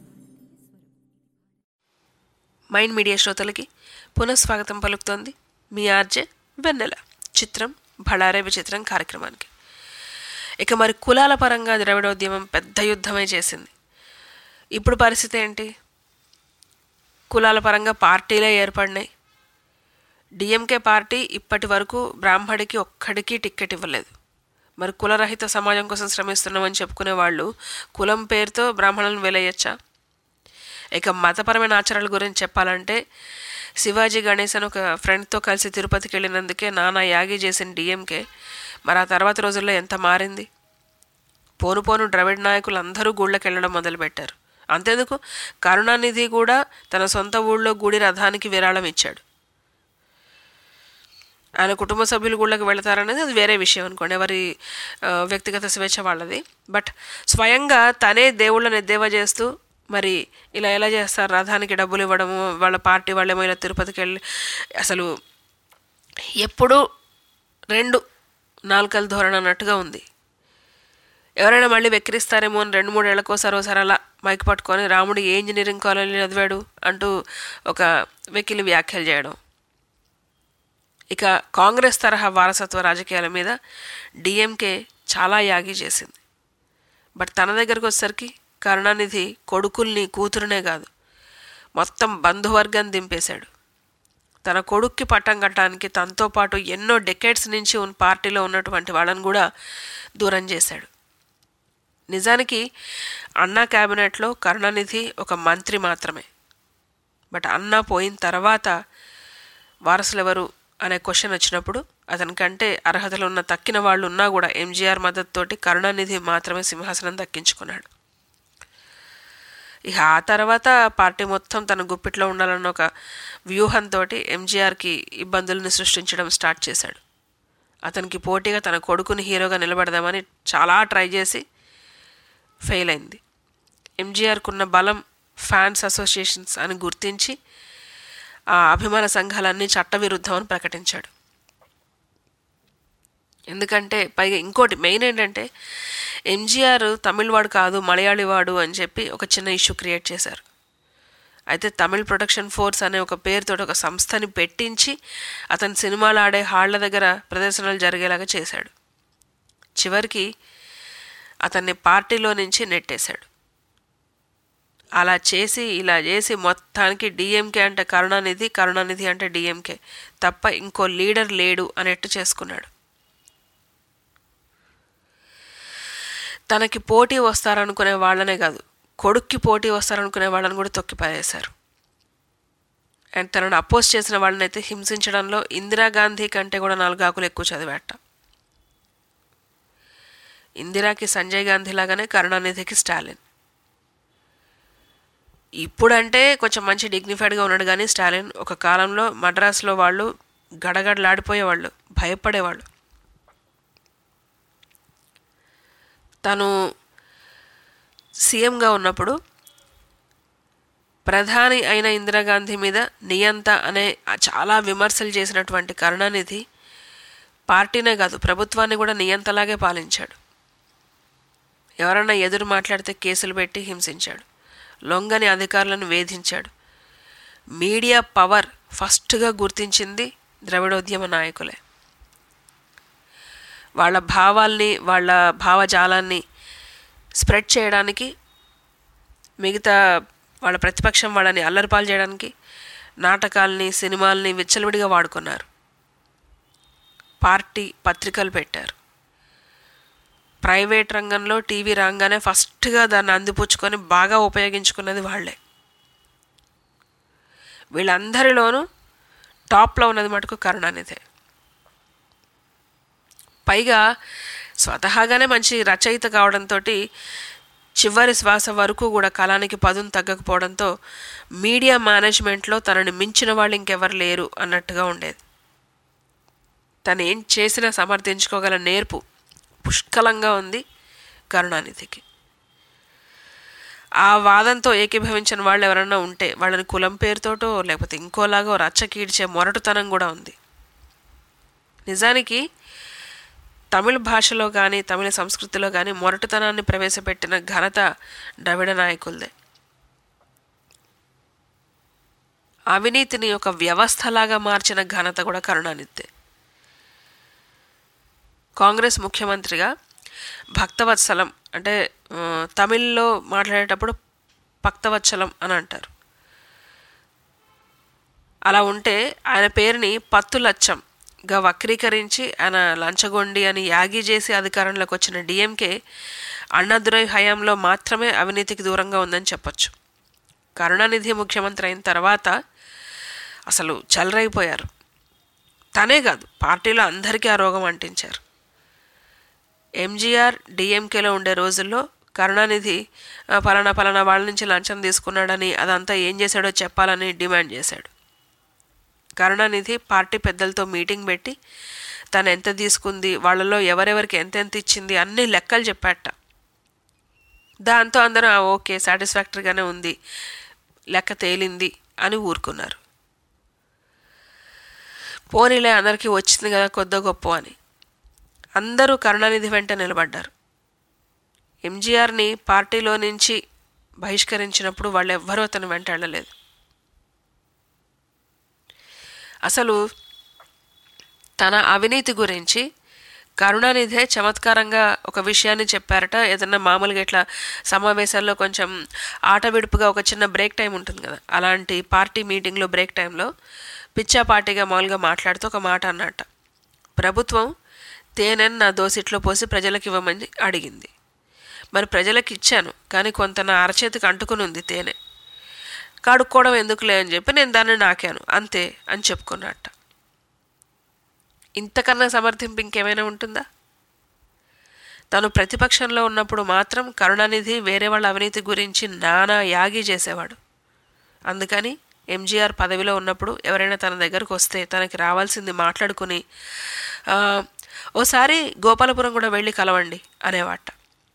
మైండ్ మీడియా శ్రోతలకి పునఃస్వాగతం పలుకుతోంది మీ ఆర్జే వెన్నెల చిత్రం భళారే విచిత్రం కార్యక్రమానికి ఇక మరి కులాల పరంగా ద్రవిడోద్యమం పెద్ద యుద్ధమే చేసింది ఇప్పుడు పరిస్థితి ఏంటి కులాల పరంగా పార్టీలే ఏర్పడినాయి డిఎంకే పార్టీ ఇప్పటి వరకు బ్రాహ్మడికి ఒక్కడికి టిక్కెట్ ఇవ్వలేదు మరి కులరహిత సమాజం కోసం శ్రమిస్తున్నామని చెప్పుకునే వాళ్ళు కులం పేరుతో బ్రాహ్మణులను వెలయచ్చా ఇక మతపరమైన ఆచారాల గురించి చెప్పాలంటే శివాజీ గణేశన్ ఒక ఫ్రెండ్తో కలిసి తిరుపతికి వెళ్ళినందుకే నానా యాగి చేసిన డిఎంకే మరి ఆ తర్వాత రోజుల్లో ఎంత మారింది పోను పోను ద్రవిడ్ నాయకులు అందరూ గుళ్ళకి వెళ్ళడం మొదలుపెట్టారు అంతేందుకు కరుణానిధి కూడా తన సొంత ఊళ్ళో గుడి రథానికి విరాళం ఇచ్చాడు ఆయన కుటుంబ సభ్యులు గుళ్ళకి వెళతారనేది అది వేరే విషయం అనుకోండి ఎవరి ఆ, వ్యక్తిగత స్వేచ్ఛ వాళ్ళది బట్ స్వయంగా తనే దేవుళ్ళని ఎద్దేవా చేస్తూ మరి ఇలా ఎలా చేస్తారు రథానికి డబ్బులు ఇవ్వడము వాళ్ళ పార్టీ వాళ్ళేమో ఇలా తిరుపతికి వెళ్ళి అసలు ఎప్పుడు రెండు నాలుకల ధోరణి అన్నట్టుగా ఉంది ఎవరైనా మళ్ళీ వెక్కిరిస్తారేమో అని రెండు మూడేళ్లకోసారి ఒకసారి అలా మైక్ పట్టుకొని రాముడు ఏ ఇంజనీరింగ్ కాలేజీ చదివాడు అంటూ ఒక వెకిలి వ్యాఖ్యలు చేయడం ఇక కాంగ్రెస్ తరహా వారసత్వ రాజకీయాల మీద డిఎంకే చాలా యాగి చేసింది బట్ తన దగ్గరకు వచ్చేసరికి కరుణానిధి కొడుకుల్ని కూతురునే కాదు మొత్తం బంధువర్గం దింపేశాడు తన కొడుక్కి పట్టం కట్టడానికి తనతో పాటు ఎన్నో డెకేడ్స్ నుంచి ఉన్న పార్టీలో ఉన్నటువంటి వాళ్ళని కూడా దూరం చేశాడు నిజానికి అన్నా క్యాబినెట్లో కరుణానిధి ఒక మంత్రి మాత్రమే బట్ అన్నా పోయిన తర్వాత వారసులు ఎవరు అనే క్వశ్చన్ వచ్చినప్పుడు అతనికంటే అర్హతలు ఉన్న తక్కిన వాళ్ళు ఉన్నా కూడా ఎంజీఆర్ మద్దతుతోటి కరుణానిధి మాత్రమే సింహాసనం దక్కించుకున్నాడు ఇక ఆ తర్వాత పార్టీ మొత్తం తన గుప్పిట్లో ఉండాలన్న ఒక వ్యూహంతో ఎంజీఆర్కి ఇబ్బందుల్ని సృష్టించడం స్టార్ట్ చేశాడు అతనికి పోటీగా తన కొడుకుని హీరోగా నిలబెడదామని చాలా ట్రై చేసి ఫెయిల్ అయింది ఎంజీఆర్కు ఉన్న బలం ఫ్యాన్స్ అసోసియేషన్స్ అని గుర్తించి ఆ అభిమాన సంఘాలన్నీ చట్టవిరుద్ధం అని ప్రకటించాడు ఎందుకంటే పైగా ఇంకోటి మెయిన్ ఏంటంటే ఎంజీఆర్ తమిళవాడు కాదు మలయాళీ వాడు అని చెప్పి ఒక చిన్న ఇష్యూ క్రియేట్ చేశారు అయితే తమిళ్ ప్రొడక్షన్ ఫోర్స్ అనే ఒక పేరుతో ఒక సంస్థని పెట్టించి అతను సినిమాలు ఆడే హాళ్ల దగ్గర ప్రదర్శనలు జరిగేలాగా చేశాడు చివరికి అతన్ని పార్టీలో నుంచి నెట్టేశాడు అలా చేసి ఇలా చేసి మొత్తానికి డిఎంకే అంటే కరుణానిధి కరుణానిధి అంటే డిఎంకే తప్ప ఇంకో లీడర్ లేడు అనేట్టు చేసుకున్నాడు తనకి పోటీ వస్తారనుకునే వాళ్ళనే కాదు కొడుక్కి పోటీ వస్తారనుకునే వాళ్ళని కూడా తొక్కి పారేశారు అండ్ తనను అపోజ్ చేసిన వాళ్ళని అయితే హింసించడంలో ఇందిరాగాంధీ కంటే కూడా నాలుగు ఆకులు ఎక్కువ చదివాట ఇందిరాకి సంజయ్ గాంధీ లాగానే కరుణానిధికి స్టాలిన్ ఇప్పుడంటే కొంచెం మంచి డిగ్నిఫైడ్గా ఉన్నాడు కానీ స్టాలిన్ ఒక కాలంలో మద్రాసులో వాళ్ళు గడగడలాడిపోయేవాళ్ళు భయపడేవాళ్ళు తను సీఎంగా ఉన్నప్పుడు ప్రధాని అయిన ఇందిరాగాంధీ మీద నియంత అనే చాలా విమర్శలు చేసినటువంటి కరుణానిధి పార్టీనే కాదు ప్రభుత్వాన్ని కూడా నియంతలాగే పాలించాడు ఎవరన్నా ఎదురు మాట్లాడితే కేసులు పెట్టి హింసించాడు లొంగని అధికారులను వేధించాడు మీడియా పవర్ ఫస్ట్గా గుర్తించింది ద్రవిడోద్యమ నాయకులే వాళ్ళ భావాల్ని వాళ్ళ భావజాలాన్ని స్ప్రెడ్ చేయడానికి మిగతా వాళ్ళ ప్రతిపక్షం వాళ్ళని అల్లరిపాలు చేయడానికి నాటకాల్ని సినిమాల్ని విచ్చలవిడిగా వాడుకున్నారు పార్టీ పత్రికలు పెట్టారు ప్రైవేట్ రంగంలో టీవీ రంగానే ఫస్ట్గా దాన్ని అందిపుచ్చుకొని బాగా ఉపయోగించుకున్నది వాళ్ళే వీళ్ళందరిలోనూ టాప్లో ఉన్నది మటుకు కరుణానిధే పైగా స్వతహాగానే మంచి రచయిత కావడంతో చివరి శ్వాస వరకు కూడా కళానికి పదును తగ్గకపోవడంతో మీడియా మేనేజ్మెంట్లో తనని మించిన వాళ్ళు ఇంకెవరు లేరు అన్నట్టుగా ఉండేది తను ఏం చేసినా సమర్థించుకోగల నేర్పు పుష్కలంగా ఉంది కరుణానిధికి ఆ వాదంతో ఏకీభవించిన వాళ్ళు ఎవరన్నా ఉంటే వాళ్ళని కులం పేరుతోటో లేకపోతే ఇంకోలాగో రచ్చకీడ్చే మొరటుతనం కూడా ఉంది నిజానికి తమిళ భాషలో కానీ తమిళ సంస్కృతిలో కానీ మొరటుతనాన్ని ప్రవేశపెట్టిన ఘనత ద్రవిడ నాయకులదే అవినీతిని ఒక వ్యవస్థలాగా మార్చిన ఘనత కూడా కరుణానిధే కాంగ్రెస్ ముఖ్యమంత్రిగా భక్తవత్సలం అంటే ఆ, తమిళ్లో మాట్లాడేటప్పుడు భక్తవత్సలం అని అంటారు అలా ఉంటే ఆయన పేరుని పత్తు లచ్చంగా వక్రీకరించి ఆయన లంచగొండి అని యాగి చేసి అధికారంలోకి వచ్చిన డిఎంకే అన్నాదురై హయాంలో మాత్రమే అవినీతికి దూరంగా ఉందని చెప్పొచ్చు కరుణానిధి ముఖ్యమంత్రి అయిన తర్వాత అసలు చలరైపోయారు తనే కాదు పార్టీలో అందరికీ ఆ రోగం అంటించారు ఎంజీఆర్ డిఎంకేలో ఉండే రోజుల్లో కరుణానిధి ఆ, పలానా పలానా వాళ్ళ నుంచి లంచం తీసుకున్నాడని అదంతా ఏం చేశాడో చెప్పాలని డిమాండ్ చేశాడు కరుణానిధి పార్టీ పెద్దలతో మీటింగ్ పెట్టి తను ఎంత తీసుకుంది వాళ్ళలో ఎవరెవరికి ఎంతెంత ఇచ్చింది అన్ని లెక్కలు చెప్పాట దాంతో అందరూ "ఆ, ఓకే సాటిస్ఫాక్టరీగానే ఉంది లెక్క తేలింది అని ఊరుకున్నారు పోనీలే అందరికీ వచ్చింది కదా కొద్ద గొప్ప అని అందరూ కరుణానిధి వెంట నిలబడ్డారు ఎంజీఆర్ని పార్టీలో నుంచి బహిష్కరించినప్పుడు వాళ్ళు ఎవ్వరూ అతను వెంట వెళ్ళలేదు అసలు తన అవినీతి గురించి కరుణానిధే చమత్కారంగా ఒక విషయాన్ని చెప్పారట ఏదన్నా మామూలుగా ఇట్లా సమావేశాల్లో కొంచెం ఆట విడుపుగా ఒక చిన్న బ్రేక్ టైం ఉంటుంది కదా అలాంటి పార్టీ మీటింగ్లో బ్రేక్ టైంలో పిచ్చా పార్టీగా మామూలుగా మాట్లాడుతూ ఒక మాట అన్నట్ట ప్రభుత్వం తేనెను నా దోసిట్లో పోసి ప్రజలకు ఇవ్వమని అడిగింది మరి ప్రజలకు ఇచ్చాను కానీ కొంత నా అరచేతికి అంటుకుని ఉంది తేనె కడుక్కోవడం ఎందుకులే అని చెప్పి నేను దాన్ని నాకాను అంతే అని చెప్పుకున్నట్ట ఇంతకన్నా సమర్థింపు ఇంకేమైనా ఉంటుందా తను ప్రతిపక్షంలో ఉన్నప్పుడు మాత్రం కరుణానిధి వేరే వాళ్ళ అవినీతి గురించి నానా యాగి చేసేవాడు అందుకని ఎంజీఆర్ పదవిలో ఉన్నప్పుడు ఎవరైనా తన దగ్గరకు వస్తే తనకి రావాల్సింది మాట్లాడుకుని "ఆ, ఓసారి గోపాలపురం కూడా వెళ్ళి కలవండి అనేవాట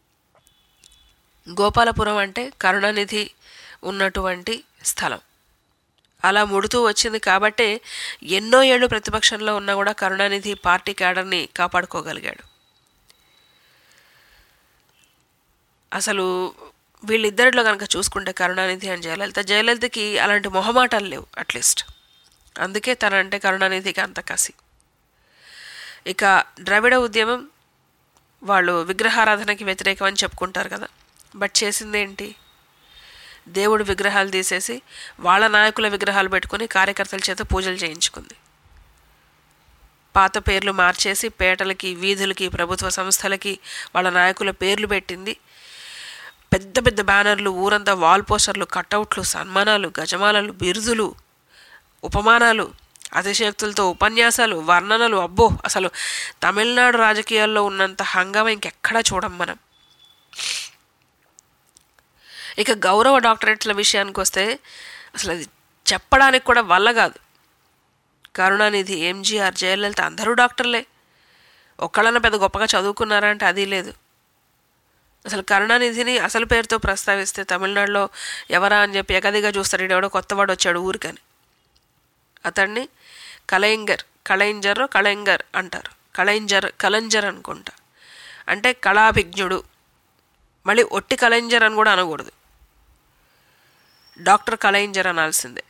గోపాలపురం అంటే కరుణానిధి ఉన్నటువంటి స్థలం అలా ముడుతూ వచ్చింది కాబట్టే ఎన్నో ఏళ్ళు ప్రతిపక్షంలో ఉన్నా కూడా కరుణానిధి పార్టీ క్యాడర్ని కాపాడుకోగలిగాడు అసలు వీళ్ళిద్దరిలో కనుక చూసుకుంటే కరుణానిధి అండ్ జయలలిత జయలలితకి అలాంటి మొహమాటాలు లేవు అట్లీస్ట్ అందుకే తనంటే కరుణానిధికి అంత కసి ఇక ద్రవిడ ఉద్యమం వాళ్ళు విగ్రహారాధనకి వ్యతిరేకం అని చెప్పుకుంటారు కదా బట్ చేసిందేంటి దేవుడి విగ్రహాలు తీసేసి వాళ్ళ నాయకుల విగ్రహాలు పెట్టుకుని కార్యకర్తల చేత పూజలు చేయించుకుంది పాత పేర్లు మార్చేసి పేటలకి వీధులకి ప్రభుత్వ సంస్థలకి వాళ్ళ నాయకుల పేర్లు పెట్టింది పెద్ద పెద్ద బ్యానర్లు ఊరంతా వాల్ పోస్టర్లు కటౌట్లు సన్మానాలు గజమాలలు బిరుదులు ఉపమానాలు అతిశయోక్తులతో ఉపన్యాసాలు వర్ణనలు అబ్బో అసలు తమిళనాడు రాజకీయాల్లో ఉన్నంత హంగామా ఇంకెక్కడా చూడం మనం ఇక గౌరవ డాక్టరేట్ల విషయానికి వస్తే అసలు అది చెప్పడానికి కూడా వల్ల కాదు కరుణానిధి ఎంజీఆర్ జయలలిత అందరూ డాక్టర్లే ఒక్కళ్ళన పెద్ద గొప్పగా చదువుకున్నారా అంటే అది లేదు అసలు కరుణానిధిని అసలు పేరుతో ప్రస్తావిస్తే తమిళనాడులో ఎవరా అని చెప్పి ఎగదిగా చూస్తారు ఈడెవడో కొత్తవాడు వచ్చాడు ఊరికని అతన్ని కలయింగర్ కళయింజర్ కళయింగర్ అంటారు కళయింజర్ కలంజర్ అనుకుంటా అంటే కళాభిజ్ఞుడు మళ్ళీ ఒట్టి కలయింజర్ అని కూడా అనకూడదు డాక్టర్ కలయింజర్ అనాల్సిందే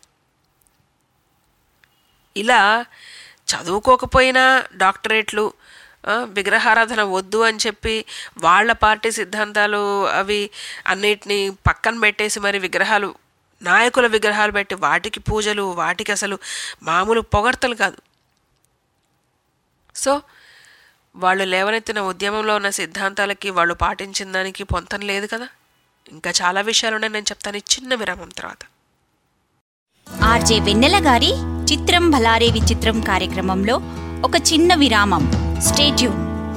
ఇలా చదువుకోకపోయినా డాక్టరేట్లు ఆ, విగ్రహారాధన వద్దు అని చెప్పి వాళ్ళ పార్టీ సిద్ధాంతాలు అవి అన్నిటినీ పక్కన పెట్టేసి మరి విగ్రహాలు నాయకుల విగ్రహాలు పెట్టి వాటికి పూజలు వాటికి అసలు మామూలు పొగడ్తలు కాదు సో వాళ్ళు లేవనెత్తిన ఉద్యమంలో ఉన్న సిద్ధాంతాలకి వాళ్ళు పాటించిన దానికి పొంతం లేదు కదా ఇంకా చాలా విషయాలు ఉన్నాయి నేను చెప్తాను ఈ చిన్న విరామం తర్వాత ఆర్జే వెన్నెల గారి చిత్రం భలారే విచిత్రం కార్యక్రమంలో ఒక చిన్న విరామం స్టేట్యూన్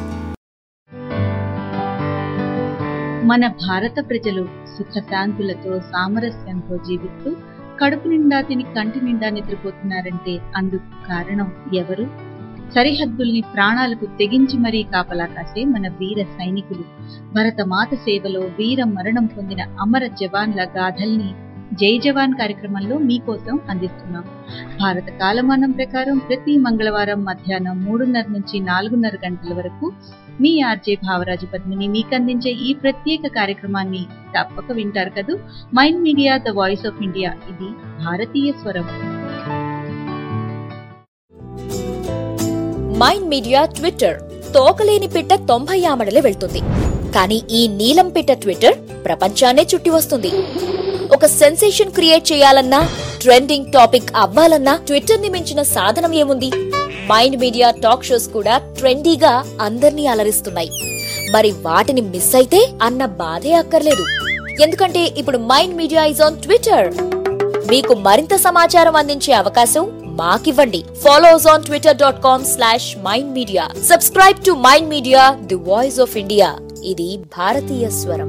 మన భారత ప్రజలు సుఖశాంతులతో సామరస్యంతో జీవిస్తూ కడుపు నిండా తిని కంటి నిండా నిద్రపోతున్నారంటే అందుకు కారణం ఎవరు సరిహద్దుల్ని ప్రాణాలకు తెగించి మరీ కాపలా కాసే మన వీర సైనికులు భరతమాత సేవలో వీర మరణం పొందిన అమర జవాన్ల గాథల్ని జై జవాన్ కార్యక్రమంలో మీకోసం అందిస్తున్నాం భారత కాలమానం ప్రకారం ప్రతి మంగళవారం మధ్యాహ్నం మూడున్నర నుంచి నాలుగున్నర గంటల వరకు మీ ఆర్జే భావరాజు పద్మిని మీకు అందించే ఈ ప్రత్యేక కార్యక్రమాన్ని తప్పక వింటారు కదూ mind media the voice of India ఇది భారతీయ స్వరం మైండ్ మీడియా ట్విట్టర్ తోకలేని పిట్ట తొంభై ఆమడలే వెళ్తుంది కానీ ఈ నీలం పిట్ట ట్విట్టర్ ప్రపంచాన్నే చుట్టి వస్తుంది ఒక సెన్సేషన్ క్రియేట్ చేయాలన్నా ట్రెండింగ్ టాపిక్ అవ్వాలన్నా ట్విట్టర్ ని మించిన సాధనం ఏముంది మైండ్ మీడియా టాక్ షోస్ కూడా ట్రెండీగా అందర్నీ అలరిస్తున్నాయి మరి వాటిని మిస్ అయితే అన్న బాధే అక్కర్లేదు ఎందుకంటే ఇప్పుడు mind media is on Twitter మీకు మరింత సమాచారం అందించే అవకాశం మాకివ్వండి follow us on Twitter dot com slash mind media subscribe to mind media the voice of India ఇది భారతీయ స్వరం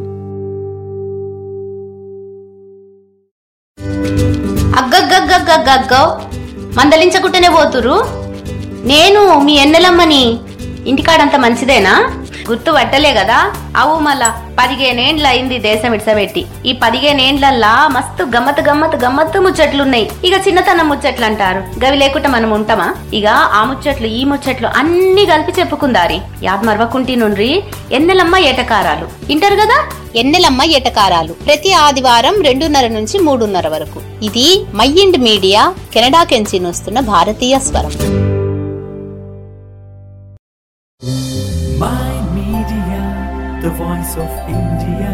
అగ్గగ్గగ్గగ్గగ్గో మందలించకుంటేనే పోతురు నేను మీ ఎన్నెలమ్మని ఇంటికాడంత మంచిదేనా గుర్తు పట్టలే కదా అవు మళ్ళా పదిహేనేండ్ల అయింది దేశం ఇడ్సబెట్టి ఈ పదిహేనేండ్లల్లా మస్తు గమ్మత్ గమ్మత్ గమ్మత్తు ముచ్చట్లున్నాయి ఇక చిన్నతనం ముచ్చట్లు అంటారు గవి లేకుండా మనం ఉంటామా ఇక ఆ ముచ్చట్లు ఈ ముచ్చట్లు అన్ని కలిపి చెప్పుకుందారి యాద్ మరవకుంటి నుండ్రి ఎన్నెలమ్మ ఏటకారాలు ఇంటారు కదా ఎన్నెలమ్మ ఏటకారాలు ప్రతి ఆదివారం రెండున్నర నుంచి మూడున్నర వరకు ఇది మైండ్ మీడియా కెనడా కెంచి వస్తున్న భారతీయ స్వరం Mind Media, the voice of India.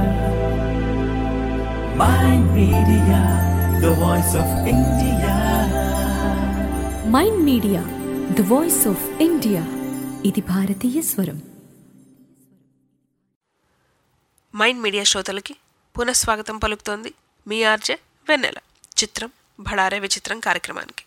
Mind Media, the voice of India. Mind media the voice of India ఇది భారతీయ స్వరం మైండ్ మీడియా శ్రోతలకి పునఃస్వాగతం పలుకుతోంది మీ ఆర్జే వెన్నెల చిత్రం భడారే విచిత్రం కార్యక్రమానికి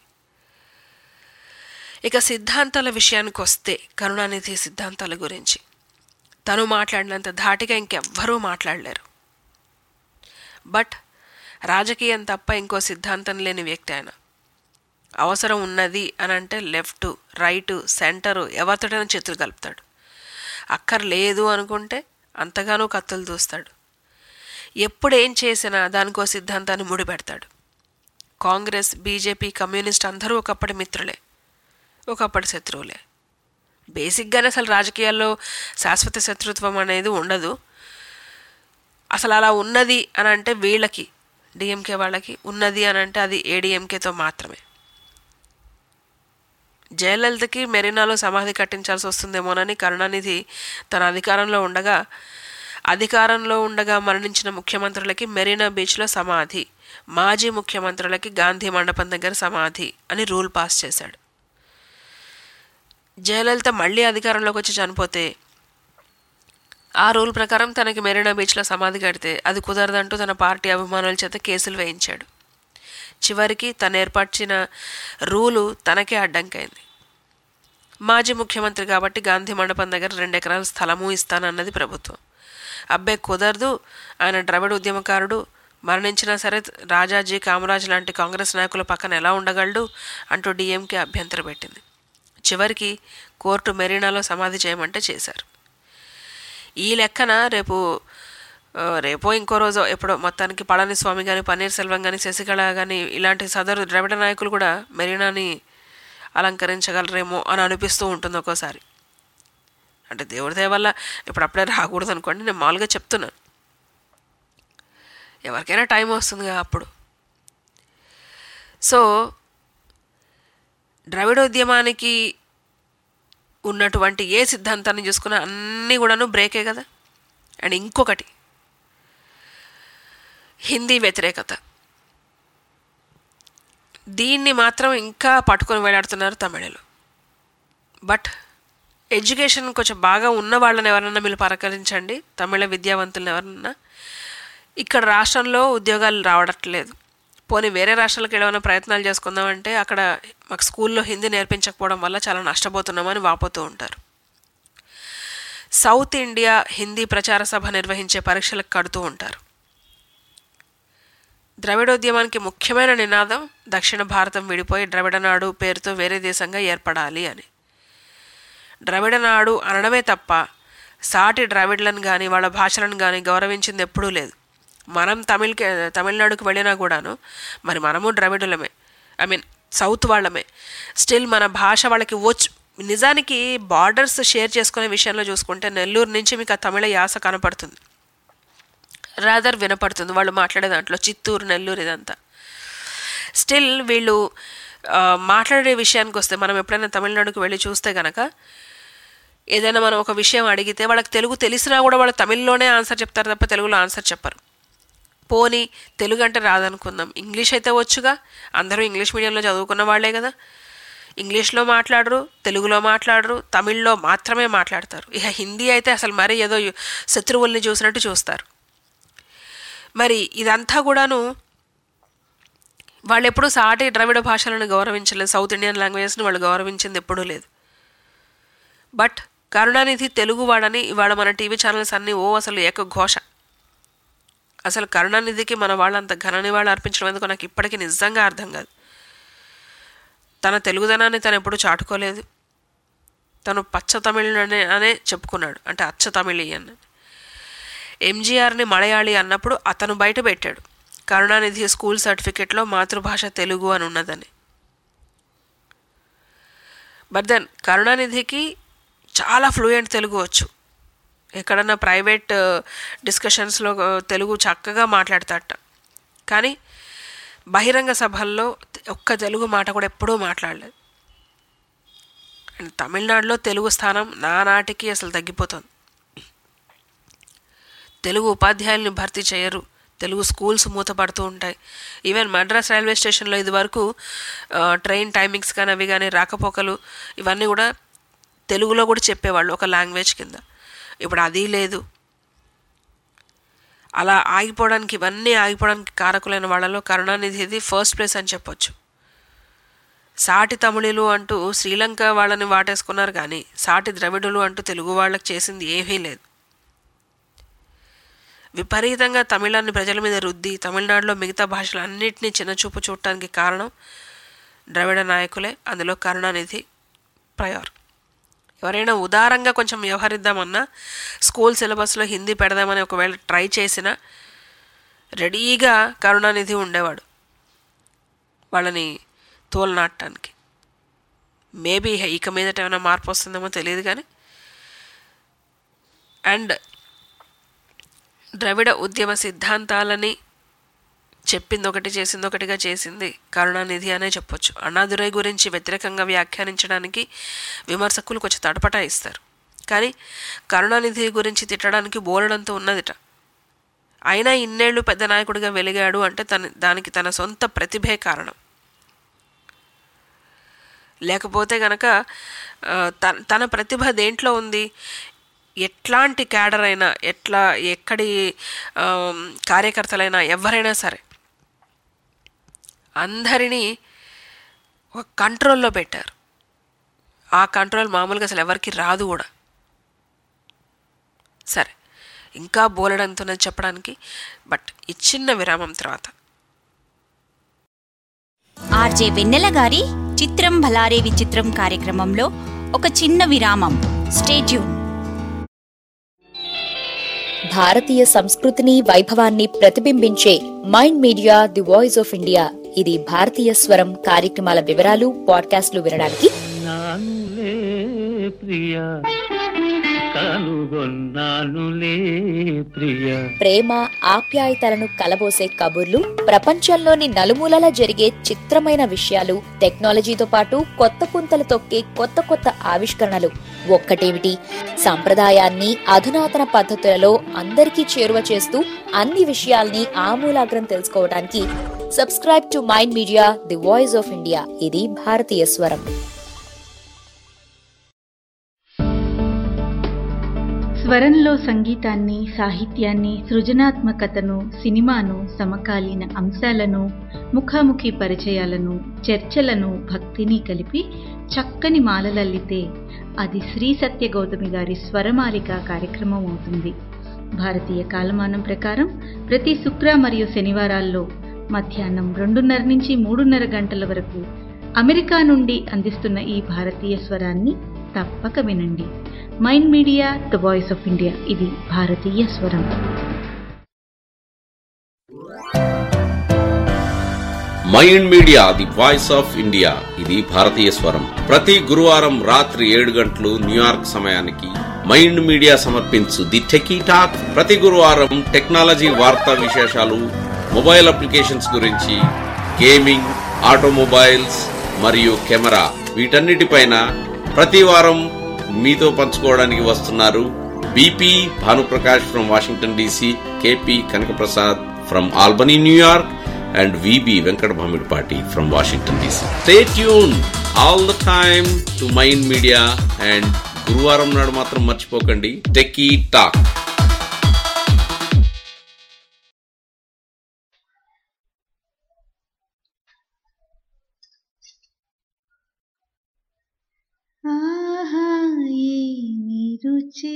ఇక సిద్ధాంతాల విషయానికి వస్తే కరుణానిధి సిద్ధాంతాల గురించి తను మాట్లాడినంత ధాటిగా ఇంకెవ్వరూ మాట్లాడలేరు బట్ రాజకీయం తప్ప ఇంకో సిద్ధాంతం లేని వ్యక్తి ఆయన అవసరం ఉన్నది అని అంటే లెఫ్ట్ రైటు సెంటరు ఎవరితోటైనా చేతులు కలుపుతాడు అక్కర్లేదు అనుకుంటే అంతగానో కత్తులు దూస్తాడు ఎప్పుడు ఏం చేసినా దానికో సిద్ధాంతాన్ని ముడిపెడతాడు కాంగ్రెస్ బీజేపీ కమ్యూనిస్ట్ అందరూ ఒకప్పటి మిత్రులే ఒకప్పటి శత్రువులే బేసిక్గానే అసలు రాజకీయాల్లో శాశ్వత శత్రుత్వం అనేది ఉండదు అసలు అలా ఉన్నది అని అంటే వీళ్ళకి డిఎంకే వాళ్ళకి ఉన్నది అని అంటే అది ఏడిఎంకేతో మాత్రమే జయలలితకి మెరీనాలో సమాధి కట్టించాల్సి వస్తుందేమోనని కరుణానిధి తన అధికారంలో ఉండగా అధికారంలో ఉండగా మరణించిన ముఖ్యమంత్రులకి మెరీనా బీచ్లో సమాధి మాజీ ముఖ్యమంత్రులకి గాంధీ మండపం దగ్గర సమాధి అని రూల్ పాస్ చేశాడు జయలలిత మళ్ళీ అధికారంలోకి వచ్చి చనిపోతే ఆ రూల్ ప్రకారం తనకి మెరీనా బీచ్లో సమాధి కడితే అది కుదరదంటూ తన పార్టీ అభిమానుల చేత కేసులు వేయించాడు చివరికి తను ఏర్పరిచిన రూలు తనకే అడ్డంకైంది మాజీ ముఖ్యమంత్రి కాబట్టి గాంధీ మండపం దగ్గర రెండు ఎకరాల స్థలము ఇస్తానన్నది ప్రభుత్వం అబ్బే కుదరదు ఆయన ద్రవిడ ఉద్యమకారుడు మరణించినా సరే రాజాజీ కామరాజ్ లాంటి కాంగ్రెస్ నాయకుల పక్కన ఎలా ఉండగలడు అంటూ డిఎంకే అభ్యంతరం పెట్టింది చివరికి కోర్టు మెరీనాలో సమాధి చేయమంటే చేశారు ఈ లెక్కన రేపు ఆ, రేపో ఇంకో రోజో ఎప్పుడో మొత్తానికి పళనిస్వామి కానీ పన్నీర్ సెల్వం కానీ శశికళ కానీ ఇలాంటి సదరు ద్రవిడ నాయకులు కూడా మెరీనాని అలంకరించగలరేమో అని అనిపిస్తూ ఉంటుంది ఒక్కోసారి అంటే దేవుడి దయ వల్ల ఇప్పుడు అప్పుడే రాకూడదు అనుకోండి నేను మామూలుగా చెప్తున్నాను ఎవరికైనా టైం వస్తుందిగా అప్పుడు సో ద్రవిడోద్యమానికి ఉన్నటువంటి ఏ సిద్ధాంతాన్ని చూసుకున్నా అన్నీ కూడాను బ్రేకే కదా అండ్ ఇంకొకటి హిందీ వ్యతిరేకత దీన్ని మాత్రం ఇంకా పట్టుకొని వేలాడుతున్నారు తమిళలో బట్ ఎడ్యుకేషన్ కొంచెం బాగా ఉన్న వాళ్ళని ఎవరన్నా మీరు పరకరించండి తమిళ విద్యావంతులను ఎవరన్నా ఇక్కడ రాష్ట్రంలో ఉద్యోగాలు రావట్లేదు పోనీ వేరే రాష్ట్రాలకు ఏమైనా ప్రయత్నాలు చేసుకుందామంటే అక్కడ మాకు స్కూల్లో హిందీ నేర్పించకపోవడం వల్ల చాలా నష్టపోతున్నామని వాపోతూ ఉంటారు సౌత్ ఇండియా హిందీ ప్రచార సభ నిర్వహించే పరీక్షలకు కడుతూ ఉంటారు ద్రవిడోద్యమానికి ముఖ్యమైన నినాదం దక్షిణ భారతం విడిపోయి ద్రవిడనాడు పేరుతో వేరే దేశంగా ఏర్పడాలి అని ద్రవిడ నాడు అనడమే తప్ప సాటి ద్రావిడ్లను కానీ వాళ్ళ భాషలను కానీ గౌరవించింది ఎప్పుడూ లేదు మనం తమిళకి తమిళనాడుకు వెళ్ళినా కూడాను మరి మనము ద్రవిడులమే ఐ మీన్ సౌత్ వాళ్ళమే స్టిల్ మన భాష వాళ్ళకి వచ్చు నిజానికి బార్డర్స్ షేర్ చేసుకునే విషయంలో చూసుకుంటే నెల్లూరు నుంచి మీకు ఆ తమిళ యాస కనపడుతుంది రాదర్ వినపడుతుంది వాళ్ళు మాట్లాడే దాంట్లో చిత్తూరు నెల్లూరు ఇదంతా స్టిల్ వీళ్ళు ఆ, మాట్లాడే విషయానికి వస్తే మనం ఎప్పుడైనా తమిళనాడుకు వెళ్ళి చూస్తే గనక ఏదైనా మనం ఒక విషయం అడిగితే వాళ్ళకి తెలుగు తెలిసినా కూడా వాళ్ళు తమిళ్లోనే ఆన్సర్ చెప్తారు తప్ప తెలుగులో ఆన్సర్ చెప్పరు పోనీ తెలుగు అంటే రాదనుకుందాం ఇంగ్లీష్ అయితే వచ్చుగా అందరూ ఇంగ్లీష్ మీడియంలో చదువుకున్న వాళ్ళే కదా ఇంగ్లీష్లో మాట్లాడరు తెలుగులో మాట్లాడరు తమిళ్లో మాత్రమే మాట్లాడతారు ఇక హిందీ అయితే అసలు మరీ ఏదో యు- శత్రువుల్ని చూసినట్టు చూస్తారు మరి ఇదంతా కూడాను వాళ్ళు ఎప్పుడూ సాటి ద్రవిడ భాషలను గౌరవించలేదు సౌత్ ఇండియన్ లాంగ్వేజెస్ని వాళ్ళు గౌరవించింది ఎప్పుడూ లేదు బట్ కరుణానిధి తెలుగు వాడని ఇవాళ మన టీవీ ఛానల్స్ అన్నీ ఓ అసలు ఏకఘోష అసలు కరుణానిధికి మన వాళ్ళంత ఘన నివాళి అర్పించడం ఎందుకు నాకు ఇప్పటికీ నిజంగా అర్థం కాదు తన తెలుగుదనాన్ని తను ఎప్పుడూ చాటుకోలేదు తను పచ్చ తమిళ్ అనే అనే చెప్పుకున్నాడు అంటే అచ్చ తమిళి అని ఎంజీఆర్ని మలయాళి అన్నప్పుడు అతను బయట పెట్టాడు కరుణానిధి స్కూల్ సర్టిఫికెట్లో మాతృభాష తెలుగు అని ఉన్నదని బట్ దెన్ కరుణానిధికి చాలా ఫ్లూయెంట్ తెలుగు వచ్చు ఎక్కడన్నా ప్రైవేట్ డిస్కషన్స్లో తెలుగు చక్కగా మాట్లాడతాట కానీ బహిరంగ సభల్లో ఒక్క తెలుగు మాట కూడా ఎప్పుడూ మాట్లాడలేదు అండ్ తమిళనాడులో తెలుగు స్థానం నానాటికి అసలు తగ్గిపోతుంది తెలుగు ఉపాధ్యాయుల్ని భర్తీ చేయరు తెలుగు స్కూల్స్ మూతపడుతూ ఉంటాయి ఈవెన్ మద్రాస్ రైల్వే స్టేషన్లో ఇది వరకు ట్రైన్ టైమింగ్స్ కానీ అవి కానీ రాకపోకలు ఇవన్నీ కూడా తెలుగులో కూడా చెప్పేవాళ్ళు ఒక లాంగ్వేజ్ కింద ఇప్పుడు అది లేదు అలా ఆగిపోవడానికి ఇవన్నీ ఆగిపోవడానికి కారకులైన వాళ్ళలో కరుణానిధిది ఫస్ట్ ప్లేస్ అని చెప్పొచ్చు సాటి తమిళులు అంటూ శ్రీలంక వాళ్ళని వాటేసుకున్నారు కానీ సాటి ద్రవిడులు అంటూ తెలుగు వాళ్ళకి చేసింది ఏమీ లేదు విపరీతంగా తమిళాన్ని ప్రజల మీద రుద్ది తమిళనాడులో మిగతా భాషలు అన్నింటినీ చిన్నచూపు చూడటానికి కారణం ద్రవిడ నాయకులే అందులో కరుణానిధి ప్రయోర్ ఎవరైనా ఉదారంగా కొంచెం వ్యవహరిద్దామన్నా స్కూల్ సిలబస్లో హిందీ పెడదామని ఒకవేళ ట్రై చేసినా రెడీగా కరుణానిధి ఉండేవాడు వాళ్ళని తోలనాడటానికి మేబీ ఇక మీదట ఏమైనా మార్పు వస్తుందేమో తెలియదు కానీ అండ్ ద్రవిడ ఉద్యమ సిద్ధాంతాలని చెప్పింది ఒకటి చేసింది ఒకటిగా చేసింది కరుణానిధి అనే చెప్పొచ్చు అన్నాదురై గురించి వ్యతిరేకంగా వ్యాఖ్యానించడానికి విమర్శకులు కొంచెం తడపటా ఇస్తారు కానీ కరుణానిధి గురించి తిట్టడానికి బోలెడంతో ఉన్నదిట అయినా ఇన్నేళ్లు పెద్ద నాయకుడిగా వెలిగాడు అంటే తన దానికి తన సొంత ప్రతిభే కారణం లేకపోతే గనక ఆ, తన తన ప్రతిభ దేంట్లో ఉంది ఎట్లాంటి క్యాడర్ అయినా ఎట్లా ఎక్కడి ఆ, కార్యకర్తలైనా ఎవరైనా సరే అందరినీ ఒక కంట్రోల్లో పెట్టారు ఆ కంట్రోల్ మామూలుగా అసలు ఎవరికి రాదు కూడా సరే ఇంకా బోలెడంతున్నది చెప్పడానికి బట్ ఈ చిన్న విరామం తర్వాత ఆర్జే వెన్నెల గారి చిత్రం భలారే విచిత్రం కార్యక్రమంలో ఒక చిన్న విరామం స్టేట్యూన్ భారతీయ సంస్కృతిని వైభవాన్ని ప్రతిబింబించే mind media the voice of India ఇది భారతీయ స్వరం కార్యక్రమాల వివరాలు పాడ్కాస్ట్లు వినడానికి నానులే ప్రియ కనుగొన్నానులే ప్రియ ప్రేమ ఆప్యాయతలను కలబోసే కబుర్లు ప్రపంచంలోని నలుమూలలా జరిగే చిత్రమైన విషయాలు టెక్నాలజీతో పాటు కొత్త పుంతలు తొక్కే కొత్త కొత్త ఆవిష్కరణలు ఒక్కటేమిటి సంప్రదాయాన్ని అధునాతన పద్ధతులలో అందరికీ చేరువ చేస్తూ అన్ని విషయాల్ని ఆమూలాగ్రం తెలుసుకోవడానికి subscribe to mind media the voice of India ఇది భారతీయ స్వరం స్వరంలో సంగీతాన్ని సాహిత్యాన్ని సృజనాత్మకతను సినిమాను సమకాలీన అంశాలను ముఖాముఖి పరిచయాలను చర్చలను భక్తిని కలిపి చక్కని మాలలల్లితే అది శ్రీ సత్య గౌతమి గారి స్వరమాలిక కార్యక్రమం అవుతుంది భారతీయ కాలమానం ప్రకారం ప్రతి శుక్ర మరియు శనివారాల్లో మధ్యాహ్నం రెండున్నర నుంచి మూడున్నర గంటల వరకు అమెరికా నుండి అందిస్తున్న ఈ భారతీయ స్వరాన్ని తప్పక వినండి mind media the voice of India ఇది భారతీయ స్వరం mind media the voice of India ఇది భారతీయ స్వరం ప్రతి గురువారం రాత్రి ఏడు గంటలు న్యూయార్క్ సమయానికి మైండ్ మీడియా సమర్పించు ది టెకీ టాక్ ప్రతి గురువారం టెక్నాలజీ వార్తా విశేషాలు మొబైల్ అప్లికేషన్స్ గురించి గేమింగ్ ఆటోమొబైల్స్ మరియు కెమెరా వీటన్నిటిపైన ప్రతి వారం మీతో పంచుకోవడానికి వస్తున్నారు BP Bhanuprakash from Washington DC KP Kanakaprasad from Albany New York and VB Venkat Bhamidpati from Washington DC. Stay tuned all the time to Mind Media and గురువారం నాడు మాత్రం మర్చిపోకండి టెకీ టాక్ ఆహా ఏమి రుచి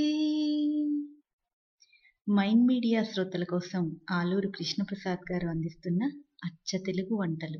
మైండ్ మీడియా శ్రోతల కోసం ఆలూరు కృష్ణప్రసాద్ గారు అందిస్తున్న అచ్చ తెలుగు వంటలు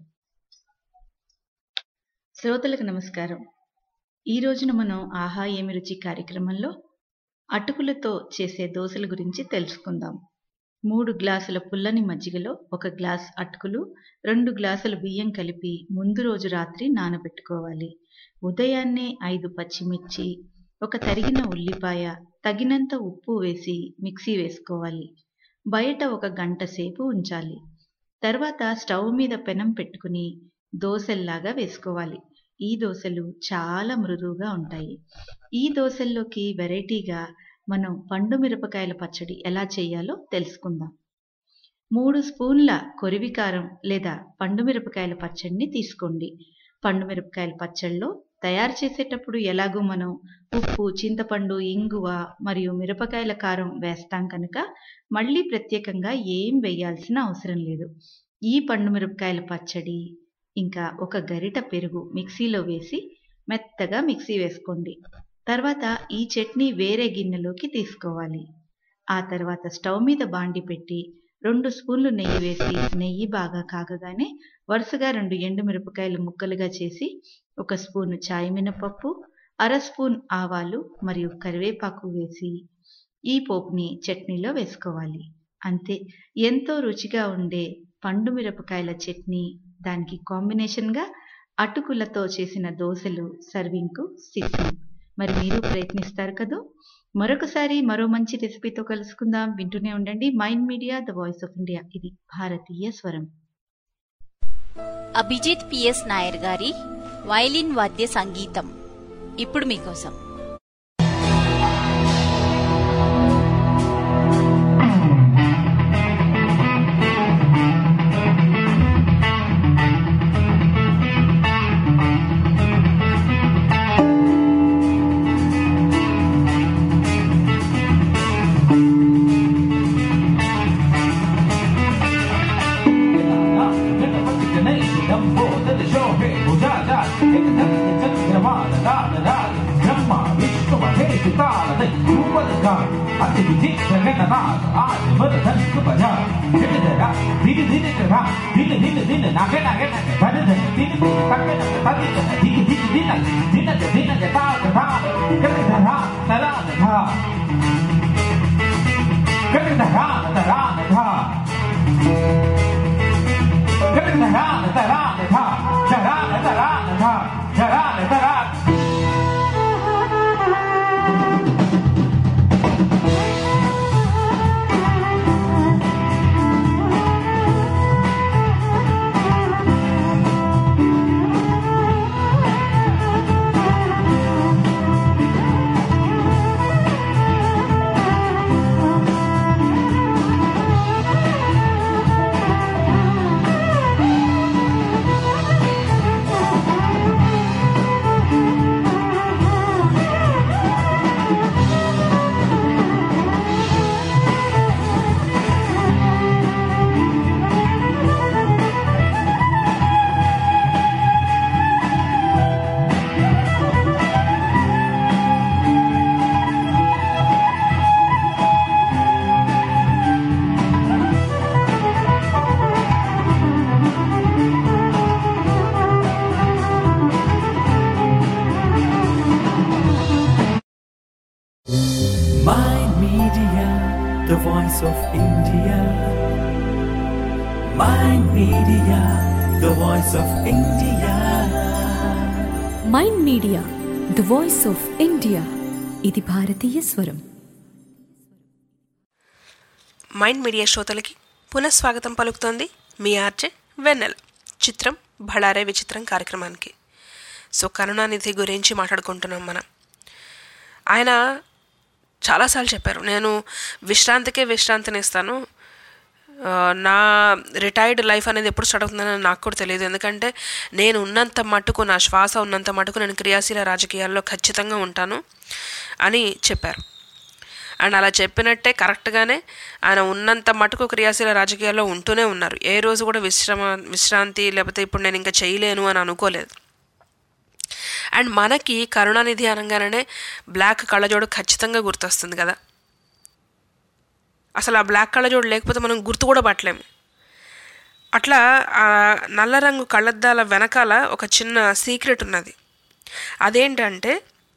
శ్రోతలకు నమస్కారం ఈ రోజున మనం ఆహా ఏమి రుచి కార్యక్రమంలో అటుకులతో చేసే దోశల గురించి తెలుసుకుందాం మూడు గ్లాసుల పుల్లని మజ్జిగలో ఒక గ్లాస్ అటుకులు రెండు గ్లాసుల బియ్యం కలిపి ముందు రోజు రాత్రి నానబెట్టుకోవాలి ఉదయాన్నే ఐదు పచ్చిమిర్చి ఒక తరిగిన ఉల్లిపాయ తగినంత ఉప్పు వేసి మిక్సీ వేసుకోవాలి బయట ఒక గంట సేపు ఉంచాలి తర్వాత స్టవ్ మీద పెనం పెట్టుకుని దోశల్లాగా వేసుకోవాలి ఈ దోశలు చాలా మృదువుగా ఉంటాయి ఈ దోశల్లోకి వెరైటీగా మనం పండు మిరపకాయల పచ్చడి ఎలా చేయాలో తెలుసుకుందాం మూడు స్పూన్ల కొరివికారం లేదా పండు మిరపకాయల పచ్చడిని తీసుకోండి పండు మిరపకాయల పచ్చడిలో తయారు చేసేటప్పుడు ఎలాగో మనం ఉప్పు చింతపండు ఇంగువ మరియు మిరపకాయల కారం వేస్తాం కనుక మళ్ళీ ప్రత్యేకంగా ఏం వేయాల్సిన అవసరం లేదు ఈ పండు మిరపకాయల పచ్చడి ఇంకా ఒక గరిట పెరుగు మిక్సీలో వేసి మెత్తగా మిక్సీ వేసుకోండి తర్వాత ఈ చట్నీ వేరే గిన్నెలోకి తీసుకోవాలి ఆ తర్వాత స్టవ్ మీద బాండి పెట్టి రెండు స్పూన్లు నెయ్యి వేసి నెయ్యి బాగా కాగగానే వరుసగా రెండు ఎండు మిరపకాయలు ముక్కలుగా చేసి ఒక స్పూను చాయ్ మినపప్పు అర స్పూన్ ఆవాలు మరియు కరివేపాకు వేసి ఈ పోపుని చట్నీలో వేసుకోవాలి అంతే ఎంతో రుచిగా ఉండే పండు మిరపకాయల చట్నీ దానికి కాంబినేషన్గా అటుకులతో చేసిన దోశలు సర్వింగ్కు సిద్ధం మరి మీరు ప్రయత్నిస్తారు కదూ మరొకసారి మరో మంచి రెసిపీతో కలుసుకుందాం వింటూనే ఉండండి mind media the voice of India ఇది భారతీయ స్వరం అభిజిత్ పిఎస్ నాయర్ గారి వైలిన్ వాద్య సంగీతం ఇప్పుడు మీకోసం Thank Mind Media, the voice of India. Mind media the voice of India ఇది భారతీయ స్వరం మైండ్ మీడియా శ్రోతలకి పునఃస్వాగతం పలుకుతోంది మీ ఆర్జే వెన్నెల చిత్రం బళారే విచిత్రం కార్యక్రమానికి సో కరుణానిధి గురించి మాట్లాడుకుంటున్నాం మనం ఆయన చాలాసార్లు చెప్పారు నేను విశ్రాంతికే విశ్రాంతిని ఇస్తాను ఆ, నా రిటైర్డ్ లైఫ్ అనేది ఎప్పుడు స్టార్ట్ అవుతుందని నాకు కూడా తెలియదు ఎందుకంటే నేను ఉన్నంత మటుకు నా శ్వాస ఉన్నంత మటుకు నేను క్రియాశీల రాజకీయాల్లో ఖచ్చితంగా ఉంటాను అని చెప్పారు అండ్ అలా చెప్పినట్టే కరెక్ట్గానే ఆయన ఉన్నంత మటుకు క్రియాశీల రాజకీయాల్లో ఉంటూనే ఉన్నారు ఏ రోజు కూడా విశ్రమ విశ్రాంతి లేకపోతే ఇప్పుడు నేను ఇంకా చేయలేను అని అనుకోలేదు అండ్ మనకి కరుణానిధి అనగానే బ్లాక్ కళ్ళజోడు ఖచ్చితంగా గుర్తొస్తుంది కదా అసలు ఆ బ్లాక్ కళ్ళజోడు లేకపోతే మనం గుర్తు కూడా పట్టలేము అట్లా ఆ నల్ల రంగు కళ్ళద్దాల వెనకాల ఒక చిన్న సీక్రెట్ ఉన్నది అదేంటంటే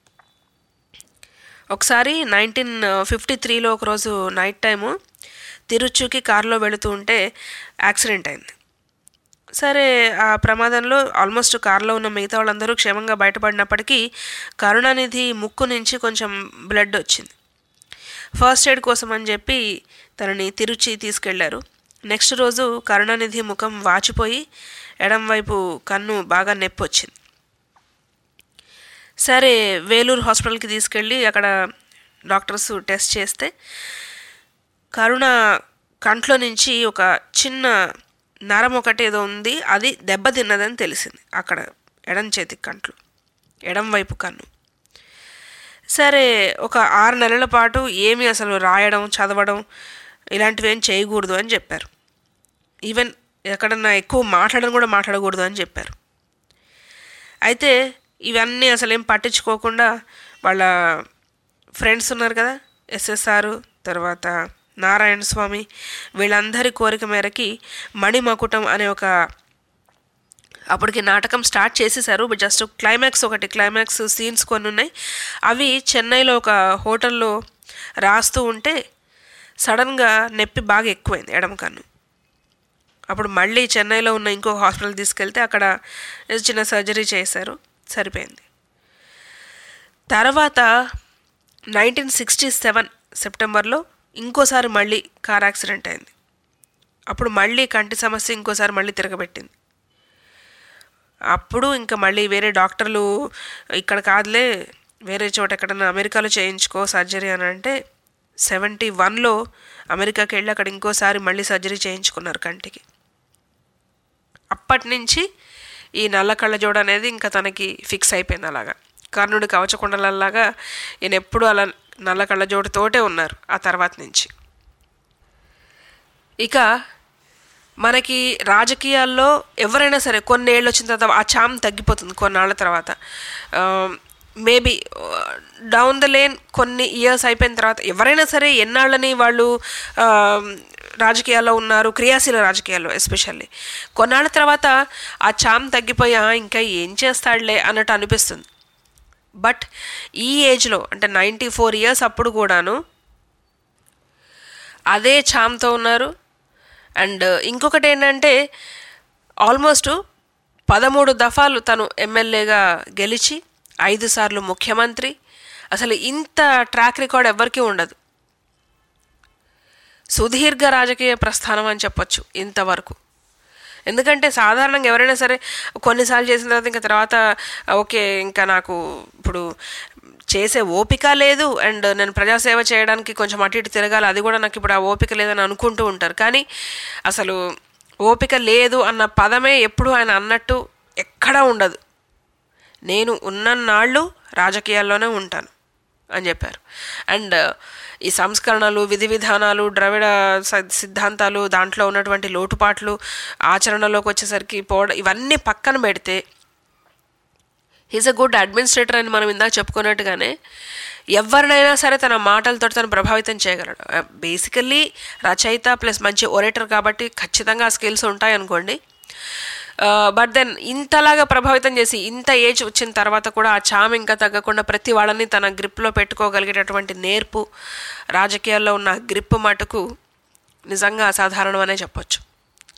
ఒకసారి నైన్టీన్ ఫిఫ్టీ త్రీలో ఒకరోజు నైట్ టైము తిరుచుకి కారులో వెళుతూ ఉంటే యాక్సిడెంట్ అయింది సరే ఆ ప్రమాదంలో ఆల్మోస్ట్ కారులో ఉన్న మిగతా వాళ్ళందరూ క్షేమంగా బయటపడినప్పటికీ కరుణానిధి ముక్కు నుంచి కొంచెం బ్లడ్ వచ్చింది ఫస్ట్ ఎయిడ్ కోసం అని చెప్పి తనని తిరుచి తీసుకెళ్లారు నెక్స్ట్ రోజు కరుణానిధి ముఖం వాచిపోయి ఎడం వైపు కన్ను బాగా నొప్పి వచ్చింది సరే వేలూరు హాస్పిటల్కి తీసుకెళ్ళి అక్కడ డాక్టర్స్ టెస్ట్ చేస్తే కరుణ కంట్లో నుంచి ఒక చిన్న నరం ఒకటి ఏదో ఉంది అది దెబ్బతిన్నదని తెలిసింది అక్కడ ఎడం చేతి కంట్లో ఎడం వైపు కన్ను సరే ఒక ఆరు నెలల పాటు ఏమీ అసలు రాయడం చదవడం ఇలాంటివి ఏం చేయకూడదు అని చెప్పారు ఈవెన్ ఎక్కడన్నా ఎక్కువ మాట్లాడడం కూడా మాట్లాడకూడదు అని చెప్పారు అయితే ఇవన్నీ అసలు ఏం పట్టించుకోకుండా వాళ్ళ ఫ్రెండ్స్ ఉన్నారు కదా ఎస్ఎస్ఆర్ తర్వాత నారాయణ స్వామి వీళ్ళందరి కోరిక మేరకి మణిమకుటం అనే ఒక అప్పటికి నాటకం స్టార్ట్ చేసేసారు బట్ జస్ట్ క్లైమాక్స్ ఒకటి క్లైమాక్స్ సీన్స్ కొన్ని ఉన్నాయి అవి చెన్నైలో ఒక హోటల్లో రాస్తూ ఉంటే సడన్గా నొప్పి బాగా ఎక్కువైంది ఎడమ కన్ను అప్పుడు మళ్ళీ చెన్నైలో ఉన్న ఇంకో హాస్పిటల్ తీసుకెళ్తే అక్కడ చిన్న సర్జరీ చేశారు సరిపోయింది తర్వాత నైన్టీన్ సిక్స్టీ సెవెన్ సెప్టెంబర్లో ఇంకోసారి మళ్ళీ కార్ యాక్సిడెంట్ అయింది అప్పుడు మళ్ళీ కంటి సమస్య ఇంకోసారి మళ్ళీ తిరగబెట్టింది అప్పుడు ఇంకా మళ్ళీ వేరే డాక్టర్లు ఇక్కడ కాదులే వేరే చోట ఎక్కడన్నా అమెరికాలో చేయించుకో సర్జరీ అని అంటే సెవెంటీ వన్లో అమెరికాకి వెళ్ళి అక్కడ ఇంకోసారి మళ్ళీ సర్జరీ చేయించుకున్నారు కంటికి అప్పటి నుంచి ఈ నల్ల కళ్ళజోడు అనేది ఇంకా తనకి ఫిక్స్ అయిపోయింది అలాగా కర్ణుడి కవచకుండలలాగా ఈయన ఎప్పుడు అలా నల్ల కళ్ళజోడుతోటే ఉన్నారు ఆ తర్వాత నుంచి ఇక మనకి రాజకీయాల్లో ఎవరైనా సరే కొన్ని ఏళ్ళు వచ్చిన తర్వాత ఆ చామ్ తగ్గిపోతుంది కొన్నాళ్ళ తర్వాత మేబీ డౌన్ ద లేన్ కొన్ని ఇయర్స్ అయిపోయిన తర్వాత ఎవరైనా సరే ఎన్నాళ్ళని వాళ్ళు ఆ, రాజకీయాల్లో ఉన్నారు క్రియాశీల రాజకీయాల్లో ఎస్పెషల్లీ కొన్నాళ్ళ తర్వాత ఆ చామ్ తగ్గిపోయా ఇంకా ఏం చేస్తాడులే అన్నట్టు అనిపిస్తుంది బట్ ఈ ఏజ్లో అంటే నైంటీ ఫోర్ ఇయర్స్ అప్పుడు కూడాను అదే చామ్తో ఉన్నారు అండ్ ఇంకొకటి ఏంటంటే ఆల్మోస్ట్ పదమూడు దఫాలు తను ఎమ్మెల్యేగా గెలిచి ఐదు సార్లు ముఖ్యమంత్రి అసలు ఇంత ట్రాక్ రికార్డ్ ఎవరికీ ఉండదు సుదీర్ఘ రాజకీయ ప్రస్థానం అని చెప్పొచ్చు ఇంతవరకు ఎందుకంటే సాధారణంగా ఎవరైనా సరే కొన్నిసార్లు చేసిన తర్వాత ఇంకా తర్వాత ఓకే ఇంకా నాకు ఇప్పుడు చేసే ఓపిక లేదు అండ్ నేను ప్రజాసేవ చేయడానికి కొంచెం అటు ఇటు తిరగాలి అది కూడా నాకు ఇప్పుడు ఆ ఓపిక లేదని అనుకుంటూ ఉంటారు కానీ అసలు ఓపిక లేదు అన్న పదమే ఎప్పుడు ఆయన అన్నట్టు ఎక్కడా ఉండదు నేను ఉన్నన్నాళ్ళు రాజకీయాల్లోనే ఉంటాను అని చెప్పారు అండ్ ఈ సంస్కరణలు విధి విధానాలు ద్రవిడ స- సిద్ధాంతాలు దాంట్లో ఉన్నటువంటి లోటుపాట్లు ఆచరణలోకి వచ్చేసరికి పోవడం ఇవన్నీ పక్కన పెడితే హీస్ అ గుడ్ అడ్మినిస్ట్రేటర్ అని మనం ఇందాక చెప్పుకున్నట్టుగానే ఎవరినైనా సరే తన మాటలతో తను ప్రభావితం చేయగలడు బేసికల్లీ రచయిత ప్లస్ మంచి ఒరేటర్ కాబట్టి ఖచ్చితంగా ఆ స్కిల్స్ ఉంటాయి అనుకోండి బట్ దెన్ ఇంతలాగా ప్రభావితం చేసి ఇంత ఏజ్ వచ్చిన తర్వాత కూడా ఆ చామ్ ఇంకా తగ్గకుండా ప్రతి వాళ్ళని తన గ్రిప్లో పెట్టుకోగలిగేటటువంటి నేర్పు రాజకీయాల్లో ఉన్న గ్రిప్ మటుకు నిజంగా అసాధారణం అనే చెప్పొచ్చు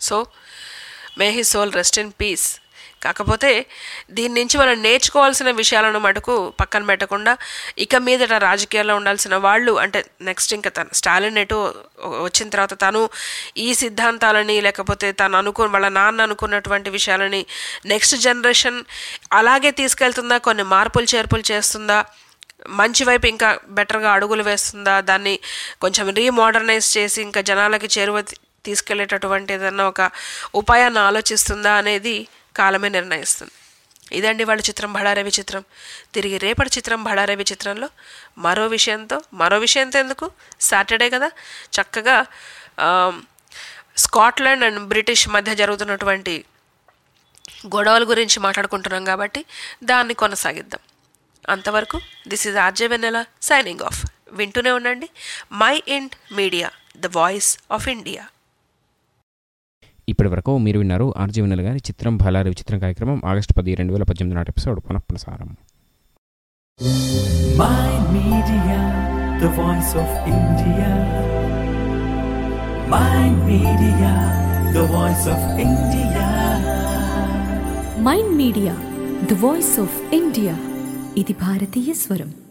so may he soul rest in peace కాకపోతే దీని నుంచి మనం నేర్చుకోవాల్సిన విషయాలను మటుకు పక్కన పెట్టకుండా ఇక మీదట రాజకీయాల్లో ఉండాల్సిన వాళ్ళు అంటే నెక్స్ట్ ఇంకా తను స్టాలిన్ ఎటు వచ్చిన తర్వాత తను ఈ సిద్ధాంతాలని లేకపోతే తను అనుకు వాళ్ళ నాన్న అనుకున్నటువంటి విషయాలని నెక్స్ట్ జనరేషన్ అలాగే తీసుకెళ్తుందా కొన్ని మార్పులు చేర్పులు చేస్తుందా మంచి వైపు ఇంకా బెటర్గా అడుగులు వేస్తుందా దాన్ని కొంచెం రీమోడర్నైజ్ చేసి ఇంకా జనాలకి చేరువ తీ- తీసుకెళ్లేటటువంటి ఏదన్నా ఒక ఉపాయాన్ని ఆలోచిస్తుందా అనేది కాలమే నిర్ణయిస్తుంది ఇదండి వాళ్ళ చిత్రం బడారవి చిత్రం తిరిగి రేపటి చిత్రం బడారవి చిత్రంలో మరో విషయంతో మరో విషయంతో ఎందుకు సాటర్డే కదా చక్కగా ఆ, స్కాట్లాండ్ అండ్ బ్రిటిష్ మధ్య జరుగుతున్నటువంటి గొడవల గురించి మాట్లాడుకుంటున్నాం కాబట్టి దాన్ని కొనసాగిద్దాం అంతవరకు this is RJ Vennela signing off వింటూనే ఉండండి mind media the voice of India ఇప్పటి వరకు మీరు విన్నారు ఆర్జీ వినల్ గారి చిత్రం భలారి విచిత్రం కార్యక్రమం ఆగస్టు పది రెండు వేల పద్దెనిమిది నాటి ఎపిసోడ్ పునఃప్రసారం Mind Media, the voice of India. Mind Media, the voice of India. Mind media the voice of India ఇది భారతీయ స్వరం